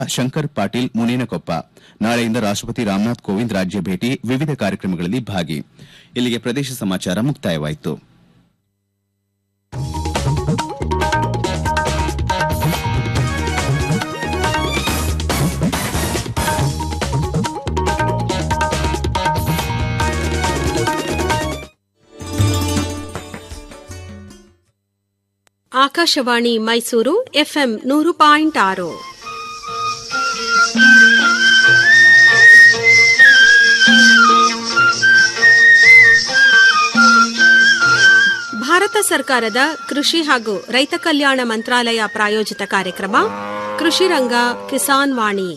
ಶಂಕರ್ ಪಾಟೀಲ್ ಮುನೇನಕೊಪ್ಪ ನಾಳೆಯಿಂದ ರಾಷ್ಟಪತಿ ರಾಮನಾಥ್ ಕೋವಿಂದ್ ರಾಜ್ಯ ಭೇಟಿ ವಿವಿಧ ಕಾರ್ಯಕ್ರಮಗಳಲ್ಲಿ ಭಾಗಿ ಇಲ್ಲಿಗೆ ಪ್ರದೇಶ ಸಮಾಚಾರ ಮುಕ್ತಾಯವಾಯಿತು ಆಕಾಶವಾಣಿ ಮೈಸೂರು ಎಫ್ಎಂ ನೂರು ಪಾಯಿಂಟ್ ಆರು ಭಾರತ ಸರ್ಕಾರದ ಕೃಷಿ ಹಾಗೂ ರೈತ ಕಲ್ಯಾಣ ಮಂತ್ರಾಲಯ ಪ್ರಾಯೋಜಿತ ಕಾರ್ಯಕ್ರಮ ಕೃಷಿ ರಂಗ ಕಿಸಾನ್ ವಾಣಿ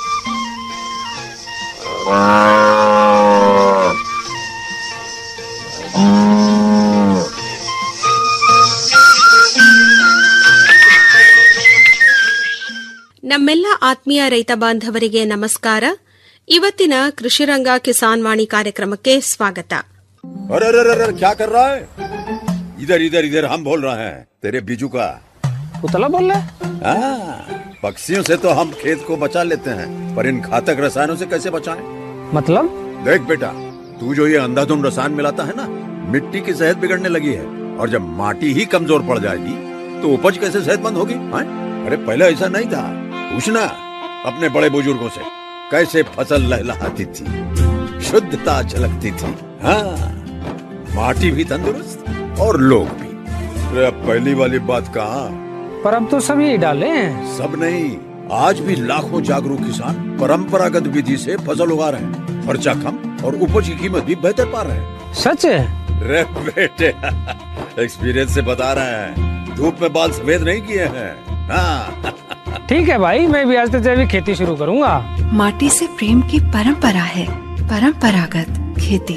ನಮ್ಮೆಲ್ಲ ಆತ್ಮೀಯ ರೈತ ಬಾಂಧವರಿಗೆ ನಮಸ್ಕಾರ ಇವತ್ತಿನ ಕೃಷಿರಂಗ ಕಿಸಾನ್ ವಾಣಿ ಕಾರ್ಯಕ್ರಮಕ್ಕೆ ಸ್ವಾಗತ अरे अरे अरे अरे, क्या कर रहा है इधर इधर इधर हम बोल रहे हैं तेरे बीजू का उतला बोल रहा है हाँ, पक्षियों से तो हम खेत को बचा लेते हैं पर इन घातक रसायनों से कैसे बचाएं? मतलब देख बेटा तू जो ये अंधाधुंध रसायन मिलाता है ना मिट्टी की सेहत बिगड़ने लगी है और जब माटी ही कमजोर पड़ जाएगी तो उपज कैसे सेहतमंद होगी हाँ? अरे पहले ऐसा नहीं था पूछना अपने बड़े बुजुर्गों से कैसे फसल लहलहाती थी शुद्धता झलकती थी हाँ माटी भी तंदुरुस्त और लोग भी अरे अब पहली वाली बात कहाँ पर अब तो सब यही डाले हैं सब नहीं आज भी लाखों जागरूक किसान परंपरागत विधि से फसल उगा रहे हैं खर्चा कम और उपज की कीमत भी बेहतर पा रहे हैं सच है रे बेटे एक्सपीरियंस से बता रहे हैं धूप में बाल सफेद नहीं किए हैं हाँ ठीक है भाई मैं भी आज से जैविक खेती शुरू करूंगा माटी से प्रेम की परंपरा है परंपरागत खेती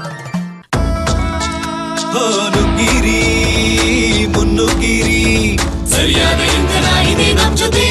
ಹೋನುಗಿರಿ ಮುನ್ನುಗಿರಿ ಸರಿಯಾದ ಇಂಧನ ಇದೆ ನಮ್ ಜೊತೆ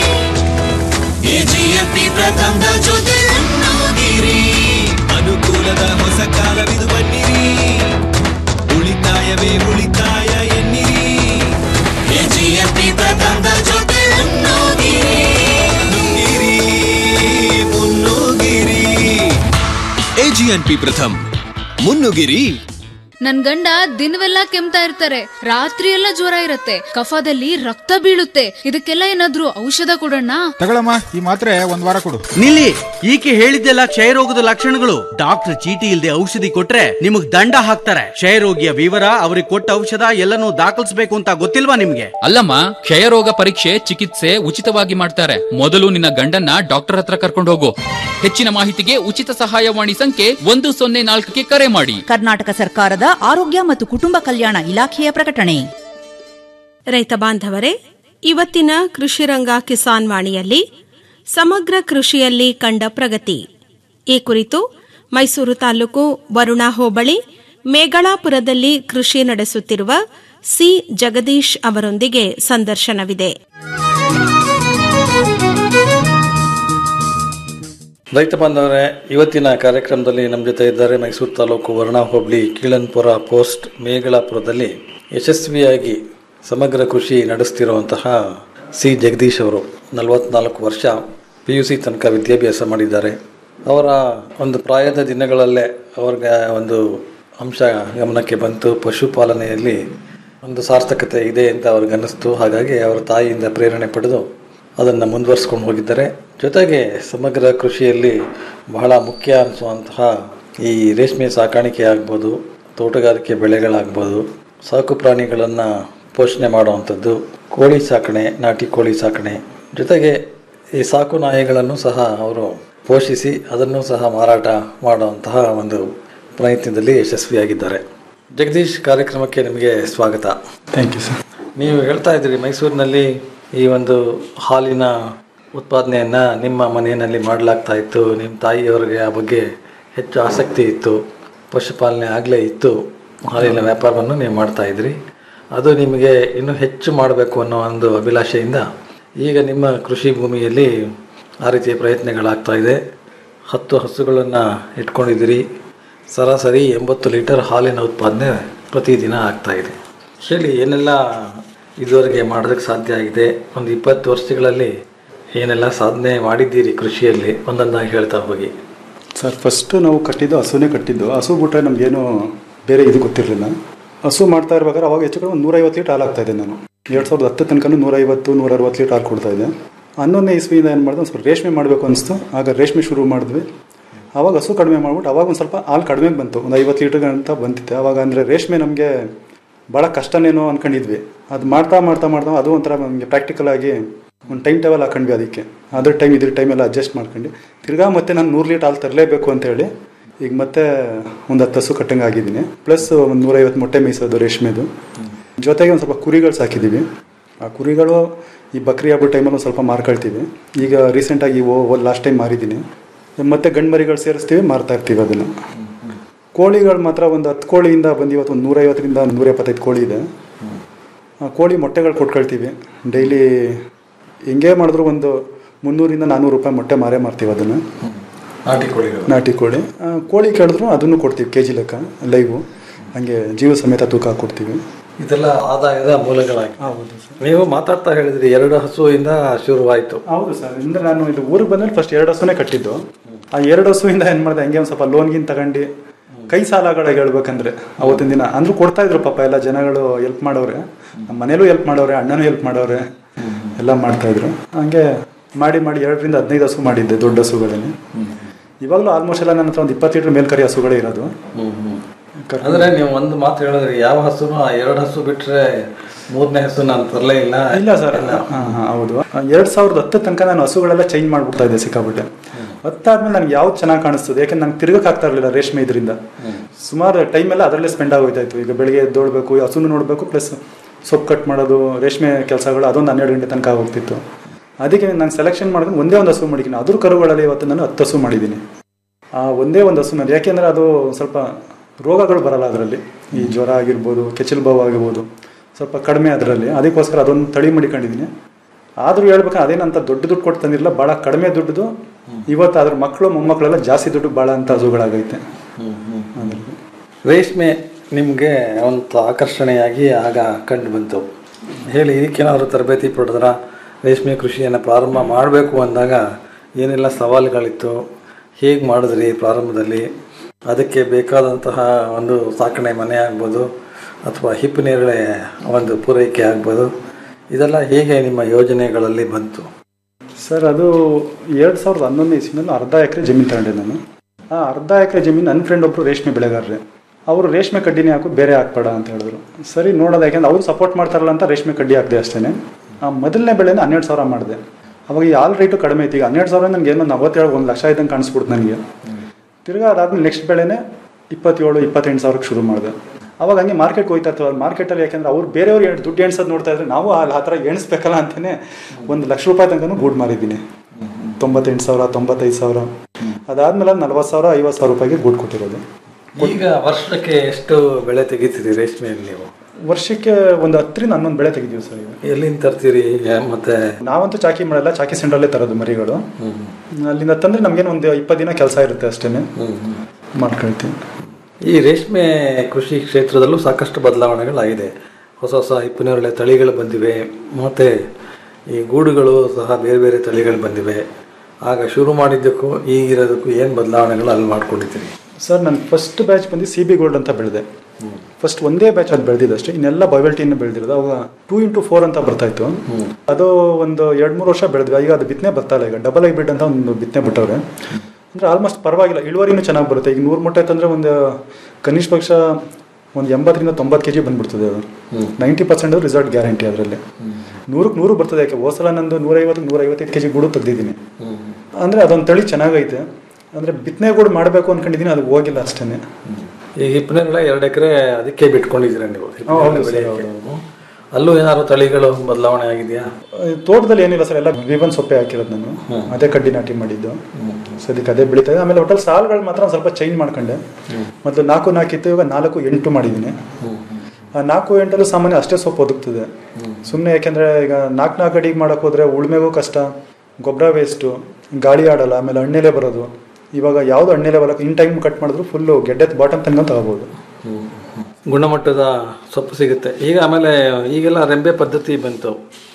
ಎಜಿಎಫ್ಪಿ ಪ್ರಥಮದ ಜೊತೆ ಮುನ್ನುಗಿರಿ ಅನುಕೂಲದ ಹೊಸ ಕಾಲವಿದು ಬನ್ನಿರಿ ಉಳಿತಾಯವೇ ಉಳಿತಾಯ ಎನ್ನಿರಿ ಎಜಿಎಫ್ಪಿ ಪ್ರಥಮದ ಜೊತೆ ಮುನ್ನುಗಿರಿ ನುಗ್ಗಿರಿ ಮುನ್ನುಗಿರಿ ಎಜಿಎನ್ಪಿ ಪ್ರಥಮ್ ಮುನ್ನುಗಿರಿ ನನ್ ಗಂಡ ದಿನವೆಲ್ಲ ಕೆಮ್ತಾ ಇರ್ತಾರೆ ರಾತ್ರಿ ಎಲ್ಲ ಜ್ವರ ಇರತ್ತೆ ಕಫದಲ್ಲಿ ರಕ್ತ ಬೀಳುತ್ತೆ ಇದಕ್ಕೆಲ್ಲ ಏನಾದ್ರೂ ಔಷಧ ಕೊಡೋಣ ತಗೊಳಮ್ಮ ಈ ಮಾತ್ರೆ ಒಂದ್ ವಾರ ಕೊಡು ನಿಲ್ಲಿ ಈಕೆ ಹೇಳಿದ್ದೆಲ್ಲ ಕ್ಷಯರೋಗದ ಲಕ್ಷಣಗಳು ಡಾಕ್ಟರ್ ಚೀಟಿ ಇಲ್ಲದೆ ಔಷಧಿ ಕೊಟ್ರೆ ನಿಮಗ್ ದಂಡ ಹಾಕ್ತಾರೆ ಕ್ಷಯರೋಗಿಯ ವಿವರ ಅವ್ರಿಗೆ ಕೊಟ್ಟ ಔಷಧ ಎಲ್ಲನೂ ದಾಖಲಿಸಬೇಕು ಅಂತ ಗೊತ್ತಿಲ್ವಾ ನಿಮ್ಗೆ ಅಲ್ಲಮ್ಮ ಕ್ಷಯರೋಗ ಪರೀಕ್ಷೆ ಚಿಕಿತ್ಸೆ ಉಚಿತವಾಗಿ ಮಾಡ್ತಾರೆ ಮೊದಲು ನಿನ್ನ ಗಂಡನ್ನ ಡಾಕ್ಟರ್ ಹತ್ರ ಕರ್ಕೊಂಡು ಹೋಗು ಹೆಚ್ಚಿನ ಮಾಹಿತಿಗೆ ಉಚಿತ ಸಹಾಯವಾಣಿ ಸಂಖ್ಯೆ ಒಂದು ಸೊನ್ನೆ ನಾಲ್ಕಕ್ಕೆ ಕರೆ ಮಾಡಿ ಕರ್ನಾಟಕ ಸರ್ಕಾರದ ಆರೋಗ್ಯ ಮತ್ತು ಕುಟುಂಬ ಕಲ್ಯಾಣ ಇಲಾಖೆಯ ಪ್ರಕಟಣೆ ರೈತ ಬಾಂಧವರೇ ಇವತ್ತಿನ ಕೃಷಿರಂಗ ಕಿಸಾನ್ ವಾಣಿಯಲ್ಲಿ ಸಮಗ್ರ ಕೃಷಿಯಲ್ಲಿ ಕಂಡ ಪ್ರಗತಿ ಈ ಕುರಿತು ಮೈಸೂರು ತಾಲೂಕು ವರುಣಾ ಹೋಬಳಿ ಮೇಗಳಾಪುರದಲ್ಲಿ ಕೃಷಿ ನಡೆಸುತ್ತಿರುವ ಸಿ ಜಗದೀಶ್ ಅವರೊಂದಿಗೆ ಸಂದರ್ಶನವಿದೆ ರೈತ ಬಾಂಧವರೇ ಇವತ್ತಿನ ಕಾರ್ಯಕ್ರಮದಲ್ಲಿ ನಮ್ಮ ಜೊತೆ ಇದ್ದಾರೆ ಮೈಸೂರು ತಾಲೂಕು ವರ್ಣಾ ಹೋಬಳಿ ಕೀಳನ್ಪುರ ಪೋಸ್ಟ್ ಮೇಗಳಾಪುರದಲ್ಲಿ ಯಶಸ್ವಿಯಾಗಿ ಸಮಗ್ರ ಕೃಷಿ ನಡೆಸ್ತಿರುವಂತಹ ಸಿ ಜಗದೀಶ್ ಅವರು ನಲವತ್ನಾಲ್ಕು ವರ್ಷ ಪಿ ಯು ಸಿ ತನಕ ವಿದ್ಯಾಭ್ಯಾಸ ಮಾಡಿದ್ದಾರೆ ಅವರ ಒಂದು ಪ್ರಾಯದ ದಿನಗಳಲ್ಲೇ ಅವ್ರಿಗೆ ಒಂದು ಅಂಶ ಗಮನಕ್ಕೆ ಬಂತು ಪಶುಪಾಲನೆಯಲ್ಲಿ ಒಂದು ಸಾರ್ಥಕತೆ ಇದೆ ಅಂತ ಅವ್ರಿಗೆ ಅನ್ನಿಸ್ತು ಹಾಗಾಗಿ ಅವರ ತಾಯಿಯಿಂದ ಪ್ರೇರಣೆ ಪಡೆದು ಅದನ್ನು ಮುಂದುವರಿಸ್ಕೊಂಡು ಹೋಗಿದ್ದಾರೆ ಜೊತೆಗೆ ಸಮಗ್ರ ಕೃಷಿಯಲ್ಲಿ ಬಹಳ ಮುಖ್ಯ ಅನಿಸುವಂತಹ ಈ ರೇಷ್ಮೆ ಸಾಕಾಣಿಕೆ ಆಗ್ಬೋದು ತೋಟಗಾರಿಕೆ ಬೆಳೆಗಳಾಗ್ಬೋದು ಸಾಕು ಪ್ರಾಣಿಗಳನ್ನು ಪೋಷಣೆ ಮಾಡುವಂಥದ್ದು ಕೋಳಿ ಸಾಕಣೆ ನಾಟಿ ಕೋಳಿ ಸಾಕಣೆ ಜೊತೆಗೆ ಈ ಸಾಕು ನಾಯಿಗಳನ್ನು ಸಹ ಅವರು ಪೋಷಿಸಿ ಅದನ್ನು ಸಹ ಮಾರಾಟ ಮಾಡುವಂತಹ ಒಂದು ಪ್ರಯತ್ನದಲ್ಲಿ ಯಶಸ್ವಿಯಾಗಿದ್ದಾರೆ ಜಗದೀಶ್ ಕಾರ್ಯಕ್ರಮಕ್ಕೆ ನಿಮಗೆ ಸ್ವಾಗತ ಥ್ಯಾಂಕ್ ಯು ಸರ್ ನೀವು ಹೇಳ್ತಾ ಇದ್ದೀರಿ ಮೈಸೂರಿನಲ್ಲಿ ಈ ಒಂದು ಹಾಲಿನ ಉತ್ಪಾದನೆಯನ್ನು ನಿಮ್ಮ ಮನೆಯಲ್ಲಿ ಮಾಡಲಾಗ್ತಾ ಇತ್ತು ನಿಮ್ಮ ತಾಯಿಯವರಿಗೆ ಆ ಬಗ್ಗೆ ಹೆಚ್ಚು ಆಸಕ್ತಿ ಇತ್ತು ಪಶುಪಾಲನೆ ಆಗಲೇ ಇತ್ತು ಹಾಲಿನ ವ್ಯಾಪಾರವನ್ನು ನೀವು ಮಾಡ್ತಾ ಇದ್ರಿ ಅದು ನಿಮಗೆ ಇನ್ನೂ ಹೆಚ್ಚು ಮಾಡಬೇಕು ಅನ್ನೋ ಒಂದು ಅಭಿಲಾಷೆಯಿಂದ ಈಗ ನಿಮ್ಮ ಕೃಷಿ ಭೂಮಿಯಲ್ಲಿ ಆ ರೀತಿಯ ಪ್ರಯತ್ನಗಳಾಗ್ತಾ ಇದೆ ಹತ್ತು ಹಸುಗಳನ್ನು ಇಟ್ಕೊಂಡಿದ್ದೀರಿ ಸರಾಸರಿ ಎಂಬತ್ತು ಲೀಟರ್ ಹಾಲಿನ ಉತ್ಪಾದನೆ ಪ್ರತಿದಿನ ಆಗ್ತಾ ಇದೆ ಹೇಳಿ ಏನೆಲ್ಲ ಇದುವರೆಗೆ ಮಾಡೋದಕ್ಕೆ ಸಾಧ್ಯ ಆಗಿದೆ ಒಂದು ಇಪ್ಪತ್ತು ವರ್ಷಗಳಲ್ಲಿ ಏನೆಲ್ಲ ಸಾಧನೆ ಮಾಡಿದ್ದೀರಿ ಕೃಷಿಯಲ್ಲಿ ಒಂದೊಂದಾಗಿ ಹೇಳ್ತಾ ಹೋಗಿ ಸರ್ ಫಸ್ಟ್ ನಾವು ಕಟ್ಟಿದ್ದು ಹಸುನೇ ಕಟ್ಟಿದ್ದು ಹಸು ಬಿಟ್ರೆ ನಮಗೇನು ಬೇರೆ ಇದು ಗೊತ್ತಿರಲಿಲ್ಲ ಹಸು ಮಾಡ್ತಾ ಇರ್ಬೇಕಾದ್ರೆ ಅವಾಗ ಹೆಚ್ಚು ಕಡಿಮೆ ಒಂದು ನೂರೈವತ್ತು ಲೀಟರ್ ಹಾಲು ಆಗ್ತಾ ಇದೆ ನಾನು ಎರಡು ಸಾವಿರದ ಹತ್ತು ತನಕ ನೂರೈವತ್ತು ನೂರ ಅರವತ್ತು ಲೀಟರ್ ಹಾಲು ಕೊಡ್ತಾ ಇದ್ದೆ ಹನ್ನೊಂದನೇ ಇಸ್ವಿಯಿಂದ ಏನು ಮಾಡಿದೆ ಒಂದು ಸ್ವಲ್ಪ ರೇಷ್ಮೆ ಮಾಡಬೇಕು ಅನಿಸ್ತು ಆಗ ರೇಷ್ಮೆ ಶುರು ಮಾಡಿದ್ವಿ ಆವಾಗ ಹಸು ಕಡಿಮೆ ಮಾಡ್ಬಿಟ್ಟು ಅವಾಗ ಒಂದು ಸ್ವಲ್ಪ ಹಾಲು ಕಡಿಮೆ ಬಂತು ಒಂದು ಐವತ್ತು ಲೀಟರ್ ಅಂತ ಬಂತಿತ್ತೆ ಅವಾಗ ಅಂದರೆ ರೇಷ್ಮೆ ನಮಗೆ ಭಾಳ ಕಷ್ಟನೇನೋ ಅನ್ಕೊಂಡಿದ್ವಿ ಅದು ಮಾಡ್ತಾ ಮಾಡ್ತಾ ಮಾಡ್ತಾ ಅದು ಒಂಥರ ನಮಗೆ ಪ್ರಾಕ್ಟಿಕಲ್ ಆಗಿ ಒಂದು ಟೈಮ್ ಟೇಬಲ್ ಹಾಕೊಂಡ್ವಿ ಅದಕ್ಕೆ ಅದ್ರ ಟೈಮ್ ಇದ್ರ ಟೈಮ್ ಎಲ್ಲ ಅಡ್ಜಸ್ಟ್ ಮಾಡ್ಕೊಂಡು ತಿರ್ಗಾ ಮತ್ತೆ ನಾನು ನೂರು ಲೀಟರ್ ಹಾಲು ತರಲೇಬೇಕು ಅಂತೇಳಿ ಈಗ ಮತ್ತೆ ಒಂದು ಹತ್ತು ಹಸು ಕಟ್ಟಂಗೆ ಆಗಿದ್ದೀನಿ ಪ್ಲಸ್ ಒಂದು ನೂರೈವತ್ತು ಮೊಟ್ಟೆ ಮೇಯಿಸೋದು ರೇಷ್ಮೆದು ಜೊತೆಗೆ ಒಂದು ಸ್ವಲ್ಪ ಕುರಿಗಳು ಸಾಕಿದ್ದೀವಿ ಆ ಕುರಿಗಳು ಈ ಬಕ್ರಿ ಹಬ್ಬದ ಟೈಮಲ್ಲಿ ಒಂದು ಸ್ವಲ್ಪ ಮಾರ್ಕೊಳ್ತೀವಿ ಈಗ ರೀಸೆಂಟಾಗಿ ಓ ಲಾಸ್ಟ್ ಟೈಮ್ ಮಾರಿದ್ದೀನಿ ಮತ್ತೆ ಗಂಡು ಮರಿಗಳು ಸೇರಿಸ್ತೀವಿ ಮಾರ್ತಾ ಇರ್ತೀವಿ ಅದನ್ನು ಕೋಳಿಗಳು ಮಾತ್ರ ಒಂದು ಹತ್ತು ಕೋಳಿಯಿಂದ ಬಂದು ಇವತ್ತು ಒಂದು ನೂರೈವತ್ತರಿಂದ ನೂರ ಎಪ್ಪತ್ತೈದು ಕೋಳಿ ಇದೆ ಆ ಕೋಳಿ ಮೊಟ್ಟೆಗಳು ಕೊಟ್ಕೊಳ್ತೀವಿ ಡೈಲಿ ಹೆಂಗೆ ಮಾಡಿದ್ರು ಒಂದು ಮುನ್ನೂರಿಂದ ನಾನ್ನೂರು ರೂಪಾಯಿ ಮೊಟ್ಟೆ ಮಾರೇ ಮಾರ್ತೀವಿ ಅದನ್ನು ನಾಟಿ ಕೋಳಿಗಳು ನಾಟಿ ಕೋಳಿ ಆ, ಕೋಳಿ ಕೇಳಿದ್ರು ಅದನ್ನು ಕೊಡ್ತೀವಿ ಕೆ ಜಿ ಲೆಕ್ಕ ಲೈವು ಹಾಗೆ ಜೀವ ಸಮೇತ ತೂಕ ಕೊಡ್ತೀವಿ ಇದೆಲ್ಲ ಆದಾಯದ ಮೂಲಗಳಾಗಿ ಹೌದು ನೀವು ಮಾತಾಡ್ತಾ ಹೇಳಿದ್ರಿ ಎರಡು ಹಸುವಿಂದ ಶುರುವಾಯಿತು ಹೌದು ಸರ್ ಅಂದ್ರೆ ನಾನು ಇದು ಊರಿಗೆ ಬಂದ್ಮೇಲೆ ಫಸ್ಟ್ ಎರಡು ಹಸುನೇ ಕಟ್ಟಿದ್ದು ಆ ಎರಡು ಹಸುವಿಂದ ಏನು ಮಾಡಿದೆ ಹಂಗೆ ಒಂದು ಸ್ವಲ್ಪ ಲೋನ್ಗಿನ್ ತಗೊಂಡು ಕೈ ಸಾಲಗಳಿಗೆ ಹೇಳ್ಬೇಕಂದ್ರೆ ಅವತ್ತಿನ ದಿನ ಅಂದ್ರೂ ಕೊಡ್ತಾ ಇದ್ರು ಪಾಪ ಎಲ್ಲ ಜನಗಳು ಹೆಲ್ಪ್ ಮಾಡೋರೆ ನಮ್ಮ ಮನೇಲೂ ಹೆಲ್ಪ್ ಮಾಡೋರೆ ಅಣ್ಣನೂ ಹೆಲ್ಪ್ ಮಾಡೋರೆ ಎಲ್ಲ ಮಾಡ್ತಾ ಇದ್ರು ಹಂಗೆ ಮಾಡಿ ಮಾಡಿ ಎರಡರಿಂದ ಹದಿನೈದು ಹಸು ಮಾಡಿದ್ದೆ ದೊಡ್ಡ ಹಸುಗಳನ್ನೇ ಇವಾಗಲೂ ಆಲ್ಮೋಸ್ಟ್ ಎಲ್ಲ ನನ್ನ ಹತ್ರ ಒಂದು ಇಪ್ಪತ್ತು ಲೀಟರ್ ಮೇಲ್ಕರಿ ಹಸುಗಳೇ ಇರೋದು ಅಂದ್ರೆ ನೀವು ಒಂದು ಮಾತು ಹೇಳಿದ್ರಿ ಯಾವ ಹಸುನು ಆ ಎರಡು ಹಸು ಬಿಟ್ರೆ ಮೂರನೇ ಹಸು ನಾನು ತರಲೇ ಇಲ್ಲ ಇಲ್ಲ ಸರ್ ಹೌದು ಎರಡ್ ಸಾವಿರದ ಹತ್ತು ತನಕ ನಾನು ಹಸುಗಳೆಲ್ಲ ಚೇಂಜ್ ಮಾಡ್ಬಿಡ್ತಾ ಇದ್ದೆ ಸಿಕ್ಕಾಬಿಟ್ಟೆ ಹತ್ತಾದ್ಮೇಲೆ ನನಗೆ ಯಾವ್ದು ಚೆನ್ನಾಗಿ ಕಾಣಿಸ್ತದೆ ಯಾಕಂದ್ರೆ ನಂಗೆ ತಿರ್ಗಕ್ಕೆ ಆಗ್ತಾ ಇರಲಿಲ್ಲ ರೇಷ್ಮೆ ಇದರಿಂದ ಸುಮಾರು ಟೈಮ್ ಎಲ್ಲ ಅದರಲ್ಲೇ ಸ್ಪೆಂಡ್ ಆಗೋಯ್ತಾ ಇತ್ತು ಈಗ ಬೆಳಿಗ್ಗೆ ಎದ್ದೋಳ್ಬೇಕು ಹಸುನು ನೋಡಬೇಕು ಪ್ಲಸ್ ಸೊಪ್ಪು ಕಟ್ ಮಾಡೋದು ರೇಷ್ಮೆ ಕೆಲಸಗಳು ಅದೊಂದು ಹನ್ನೆರಡು ಗಂಟೆ ತನಕ ಆಗೋಗ್ತಿತ್ತು ಅದಕ್ಕೆ ನಾನು ಸೆಲೆಕ್ಷನ್ ಮಾಡಿದ್ರೆ ಒಂದೇ ಒಂದು ಹಸು ಮಾಡಿದ್ದೀನಿ ಅದ್ರ ಕರುಗಳಲ್ಲಿ ಇವತ್ತು ನಾನು ಹತ್ತು ಹಸು ಮಾಡಿದ್ದೀನಿ ಆ ಒಂದೇ ಒಂದು ಹಸು ನಾನು ಯಾಕೆಂದ್ರೆ ಅದು ಸ್ವಲ್ಪ ರೋಗಗಳು ಬರಲ್ಲ ಅದರಲ್ಲಿ ಈ ಜ್ವರ ಆಗಿರ್ಬೋದು ಕೆಚ್ಚಲು ಬಾವು ಆಗಿರ್ಬೋದು ಸ್ವಲ್ಪ ಕಡಿಮೆ ಅದರಲ್ಲಿ ಅದಕ್ಕೋಸ್ಕರ ಅದೊಂದು ತಳಿ ಮಡಿಕೊಂಡಿದ್ದೀನಿ ಆದರೂ ಹೇಳ್ಬೇಕಾದ್ರೆ ಅದೇನಂತ ದೊಡ್ಡ ದುಡ್ಡು ಕೊಟ್ಟು ತಂದಿರಲಿಲ್ಲ ಭಾಳ ಕಡಿಮೆ ದುಡ್ಡು ಇವತ್ತು ಅದ್ರ ಮಕ್ಕಳು ಮೊಮ್ಮಕ್ಕಳೆಲ್ಲ ಜಾಸ್ತಿ ದುಡ್ಡು ಭಾಳ ಅಂತ ಹಸುಗಳಾಗೈತೆ ಅದ್ರಲ್ಲಿ. ರೇಷ್ಮೆ ನಿಮಗೆ ಒಂದು ಆಕರ್ಷಣೆಯಾಗಿ ಆಗ ಕಂಡು ಬಂತು ಹೇಳಿ ಇದಕ್ಕೇನಾದ್ರು ತರಬೇತಿ ಪಡೆದ್ರ ರೇಷ್ಮೆ ಕೃಷಿಯನ್ನು ಪ್ರಾರಂಭ ಮಾಡಬೇಕು ಅಂದಾಗ ಏನೆಲ್ಲ ಸವಾಲುಗಳಿತ್ತು ಹೇಗೆ ಮಾಡಿದ್ರಿ ಪ್ರಾರಂಭದಲ್ಲಿ ಅದಕ್ಕೆ ಬೇಕಾದಂತಹ ಒಂದು ಸಾಕಣೆ ಮನೆ ಆಗ್ಬೋದು ಅಥವಾ ಹಿಪ್ಪು ನೇರಳೆ ಒಂದು ಪೂರೈಕೆ ಆಗ್ಬೋದು ಇದೆಲ್ಲ ಹೇಗೆ ನಿಮ್ಮ ಯೋಜನೆಗಳಲ್ಲಿ ಬಂತು ಸರ್ ಅದು ಎರಡು ಸಾವಿರದ ಹನ್ನೊಂದನೇ ಇಸ್ವಿನಲ್ಲಿ ಅರ್ಧ ಎಕರೆ ಜಮೀನು ತಗೊಂಡೆ ನಾನು ಆ ಅರ್ಧ ಎಕರೆ ಜಮೀನು ನನ್ನ ಫ್ರೆಂಡ್ ಒಬ್ಬರು ರೇಷ್ಮೆ ಬೆಳೆಗಾರರೇ ಅವರು ರೇಷ್ಮೆ ಕಡ್ಡಿನೇ ಹಾಕು ಬೇರೆ ಹಾಕ್ಬೇಡ ಅಂತ ಹೇಳಿದ್ರು ಸರಿ ನೋಡೋದು ಯಾಕೆಂದ್ರೆ ಅವ್ರು ಸಪೋರ್ಟ್ ಮಾಡ್ತಾರಲ್ಲ ಅಂತ ರೇಷ್ಮೆ ಕಡ್ಡಿ ಹಾಕಿದೆ ಅಷ್ಟೇ ಆ ಮೊದಲನೇ ಬೆಳೆನ ಹನ್ನೆರಡು ಸಾವಿರ ಮಾಡಿದೆ ಅವಾಗ ಈ ಹಾಲ್ ರೇಟು ಕಡಿಮೆ ಐತಿ ಈಗ ಹನ್ನೆರಡು ಸಾವಿರ ನನಗೆ ಏನೋ ನಲವತ್ತೇಳು ಒಂದು ಲಕ್ಷ ಇದ್ದಂಗೆ ಕಾಣಿಸ್ಬಿಡ್ತು ನನಗೆ ತಿರ್ಗಾ ಅದಾದ್ಮೇಲೆ ನೆಕ್ಸ್ಟ್ ಬೆಳೆನೇ ಇಪ್ಪತ್ತೇಳು ಇಪ್ಪತ್ತೆಂಟು ಸಾವಿರಕ್ಕೆ ಶುರು ಮಾಡಿದೆ ಅವಾಗ ಹಂಗೆ ಮಾರ್ಕೆಟ್ಗೆ ಹೋಯ್ತಾ ಇರ್ತೀವಿ ಮಾರ್ಕೆಟಲ್ಲಿ ಯಾಕೆಂದ್ರೆ ಅವ್ರು ಬೇರೆಯವ್ರು ಎಣ್- ದುಡ್ಡು ಎಣ್ಸೋದು ನೋಡ್ತಾ ಇದ್ರೆ ನಾವು ಅಲ್ಲಿ ಆ ಥರ ಎಣಿಸ್ಬೇಕಲ್ಲ ಅಂತಲೇ ಒಂದು ಲಕ್ಷ ರೂಪಾಯಿ ತನಕನೂ ಗೂಡ್ ಮಾರಿದ್ದೀನಿ ತೊಂಬತ್ತೆಂಟು ಸಾವಿರ ತೊಂಬತ್ತೈದು ಸಾವಿರ ಅದಾದ್ಮೇಲೆ ನಲ್ವತ್ತು ಸಾವಿರ ಐವತ್ತು ಸಾವಿರ ರೂಪಾಯಿಗೆ ಗೂಡ್ ಕೊಟ್ಟಿರೋದು ಈಗ ವರ್ಷಕ್ಕೆ ಎಷ್ಟು ಬೆಳೆ ತೆಗಿತೀರಿ ರೇಷ್ಮೆಯಲ್ಲಿ ನೀವು ವರ್ಷಕ್ಕೆ ಒಂದು ಹತ್ತರಿಂದ ಹನ್ನೊಂದು ಬೆಳೆ ತೆಗಿತೀವಿ ಸರ್ ಈಗ ಎಲ್ಲಿಂದ ತರ್ತೀರಿ ಮತ್ತೆ ನಾವಂತೂ ಚಾಕಿ ಮಾಡಲ್ಲ ಚಾಕಿ ಸೆಂಟ್ರಲ್ಲೇ ತರೋದು ಮರಿಗಳು ಅಲ್ಲಿಂದ ತಂದ್ರೆ ನಮ್ಗೇನು ಒಂದು ಇಪ್ಪತ್ತು ದಿನ ಕೆಲಸ ಇರುತ್ತೆ ಅಷ್ಟೇನೆ ಮಾಡ್ಕೊಳ್ತೀವಿ ಈ ರೇಷ್ಮೆ ಕೃಷಿ ಕ್ಷೇತ್ರದಲ್ಲೂ ಸಾಕಷ್ಟು ಬದಲಾವಣೆಗಳಾಗಿದೆ ಹೊಸ ಹೊಸ ಹಿಪ್ಪನೇರಳೆ ತಳಿಗಳು ಬಂದಿವೆ ಮತ್ತು ಈ ಗೂಡುಗಳು ಸಹ ಬೇರೆ ಬೇರೆ ತಳಿಗಳು ಬಂದಿವೆ ಆಗ ಶುರು ಮಾಡಿದ್ದಕ್ಕೂ ಈಗಿರೋದಕ್ಕೂ ಏನು ಬದಲಾವಣೆಗಳು ಅಲ್ಲಿ ಮಾಡ್ಕೊಂಡಿದ್ದೀರಿ ಸರ್ ನಾನು ಫಸ್ಟ್ ಬ್ಯಾಚ್ ಬಂದು ಸಿ ಬಿ ಗೋಲ್ಡ್ ಅಂತ ಬೆಳೆದೆ ಫಸ್ಟ್ ಒಂದೇ ಬ್ಯಾಚ್ ಅದು ಬೆಳೆದಿದ್ದಷ್ಟೇ ಇನ್ನೆಲ್ಲ ಬಯಲ್ಟಿನ ಬೆಳೆದಿರೋದು ಅವಾಗ ಟೂ ಇಂಟು ಫೋರ್ ಅಂತ ಬರ್ತಾ ಇತ್ತು ಅದು ಒಂದು ಎರಡು ಮೂರು ವರ್ಷ ಬೆಳೆದ್ವಿ ಈಗ ಅದು ಬಿತ್ತನೆ ಬರ್ತಾ ಇಲ್ಲ ಈಗ ಡಬಲ್ ಹೈಬ್ರಿಡ್ ಅಂತ ಒಂದು ಬಿತ್ತನೆ ಬಿಟ್ಟವ್ರೆ ಅಂದರೆ ಆಲ್ಮೋಸ್ಟ್ ಪರವಾಗಿಲ್ಲ ಇಳುವರಿನೂ ಚೆನ್ನಾಗಿ ಬರುತ್ತೆ ಈಗ ನೂರು ಮೊಟ್ಟೆ ತಂದರೆ ಒಂದು ಕನಿಷ್ಠ ಪಕ್ಷ ಒಂದು ಎಂಬತ್ತರಿಂದ ತೊಂಬತ್ತು ಕೆ ಜಿ ಬಂದ್ಬಿಡ್ತದೆ ಅದು ನೈಂಟಿ ಪರ್ಸೆಂಟ್ ರಿಸಲ್ಟ್ ಗ್ಯಾರಂಟಿ ಅದರಲ್ಲಿ ನೂರಕ್ಕೆ ನೂರು ಬರ್ತದೆ ಯಾಕೆ ಹೋಸಲ ನಂದು ನೂರೈವತ್ತು ನೂರೈವತ್ತೈದು ಕೆ ಜಿ ಗೂಡು ತೆಗ್ದಿದ್ದೀನಿ ಅಂದರೆ ಅದೊಂದು ತಳಿ ಚೆನ್ನಾಗೈತೆ ಅಂದರೆ ಬಿತ್ತನೆ ಗೂಡು ಮಾಡಬೇಕು ಅನ್ಕೊಂಡಿದ್ದೀನಿ ಅದು ಹೋಗಿಲ್ಲ ಅಷ್ಟೇ ಈ ಹಿಪ್ಪನೇರಳೆ ಎರಡು ಎಕರೆ ಅದಕ್ಕೆ ಬಿಟ್ಕೊಂಡಿದ್ದೀರಾ ನೀವು ಹೌದು ಹಿಪ್ಪನೇರಳೆ ಸರ್, ಬೆಳೆಯಕ್ಕೆ. ಹೌದು. ಅಲ್ಲೂ ಏನಾದ್ರು ತಳಿಗಳು ಬದಲಾವಣೆ ಆಗಿದೆಯಾ ತೋಟದಲ್ಲಿ ಏನಿಲ್ಲ ಸರ್ ಎಲ್ಲ ವಿವನ್ ಸೊಪ್ಪೆ ಹಾಕಿರೋದು ನಾನು ಅದೇ ಕಡ್ಡಿ ನಾಟಿ ಮಾಡಿದ್ದು ಸದ್ಯಕ್ಕೆ ಅದೇ ಬೆಳೀತಾ ಇದೆ ಆಮೇಲೆ ಒಟ್ಟಲ್ಲಿ ಸಾಲುಗಳು ಮಾತ್ರ ಒಂದ್ ಸ್ವಲ್ಪ ಚೇಂಜ್ ಮಾಡ್ಕೊಂಡೆ ಮೊದಲು ನಾಲ್ಕು ನಾಲ್ಕಿತ್ತು ಇವಾಗ ನಾಲ್ಕು ಎಂಟು ಮಾಡಿದ್ದೀನಿ ಆ ನಾಲ್ಕು ಎಂಟಲ್ಲೂ ಸಾಮಾನ್ಯ ಅಷ್ಟೇ ಸೊಪ್ಪು ಒದಗ್ತದೆ ಸುಮ್ಮನೆ ಯಾಕೆಂದ್ರೆ ಈಗ ನಾಲ್ಕು ನಾಲ್ಕು ಅಡಿಗೆ ಮಾಡಕ್ಕೆ ಹೋದ್ರೆ ಉಳ್ಮೆಗೂ ಕಷ್ಟ ಗೊಬ್ಬರ ವೇಸ್ಟು ಗಾಳಿ ಆಡಲ್ಲ ಆಮೇಲೆ ಹಣ್ಣೆಲೆ ಬರೋದು ಇವಾಗ ಯಾವ್ದು ಹಣ್ಣೆಲೆ ಬರಕ್ಕೆ ಇನ್ ಟೈಮ್ ಕಟ್ ಮಾಡಿದ್ರು ಫುಲ್ಲು ಗೆಡ್ಡೆ ಬಾಟಮ್ ತನಕ ತಗೋಬೋದು ಗುಣಮಟ್ಟದ ಸೊಪ್ಪು ಸಿಗುತ್ತೆ ಈಗ ಆಮೇಲೆ ಈಗೆಲ್ಲ ರೆಂಬೆ ಪದ್ಧತಿ ಬಂತು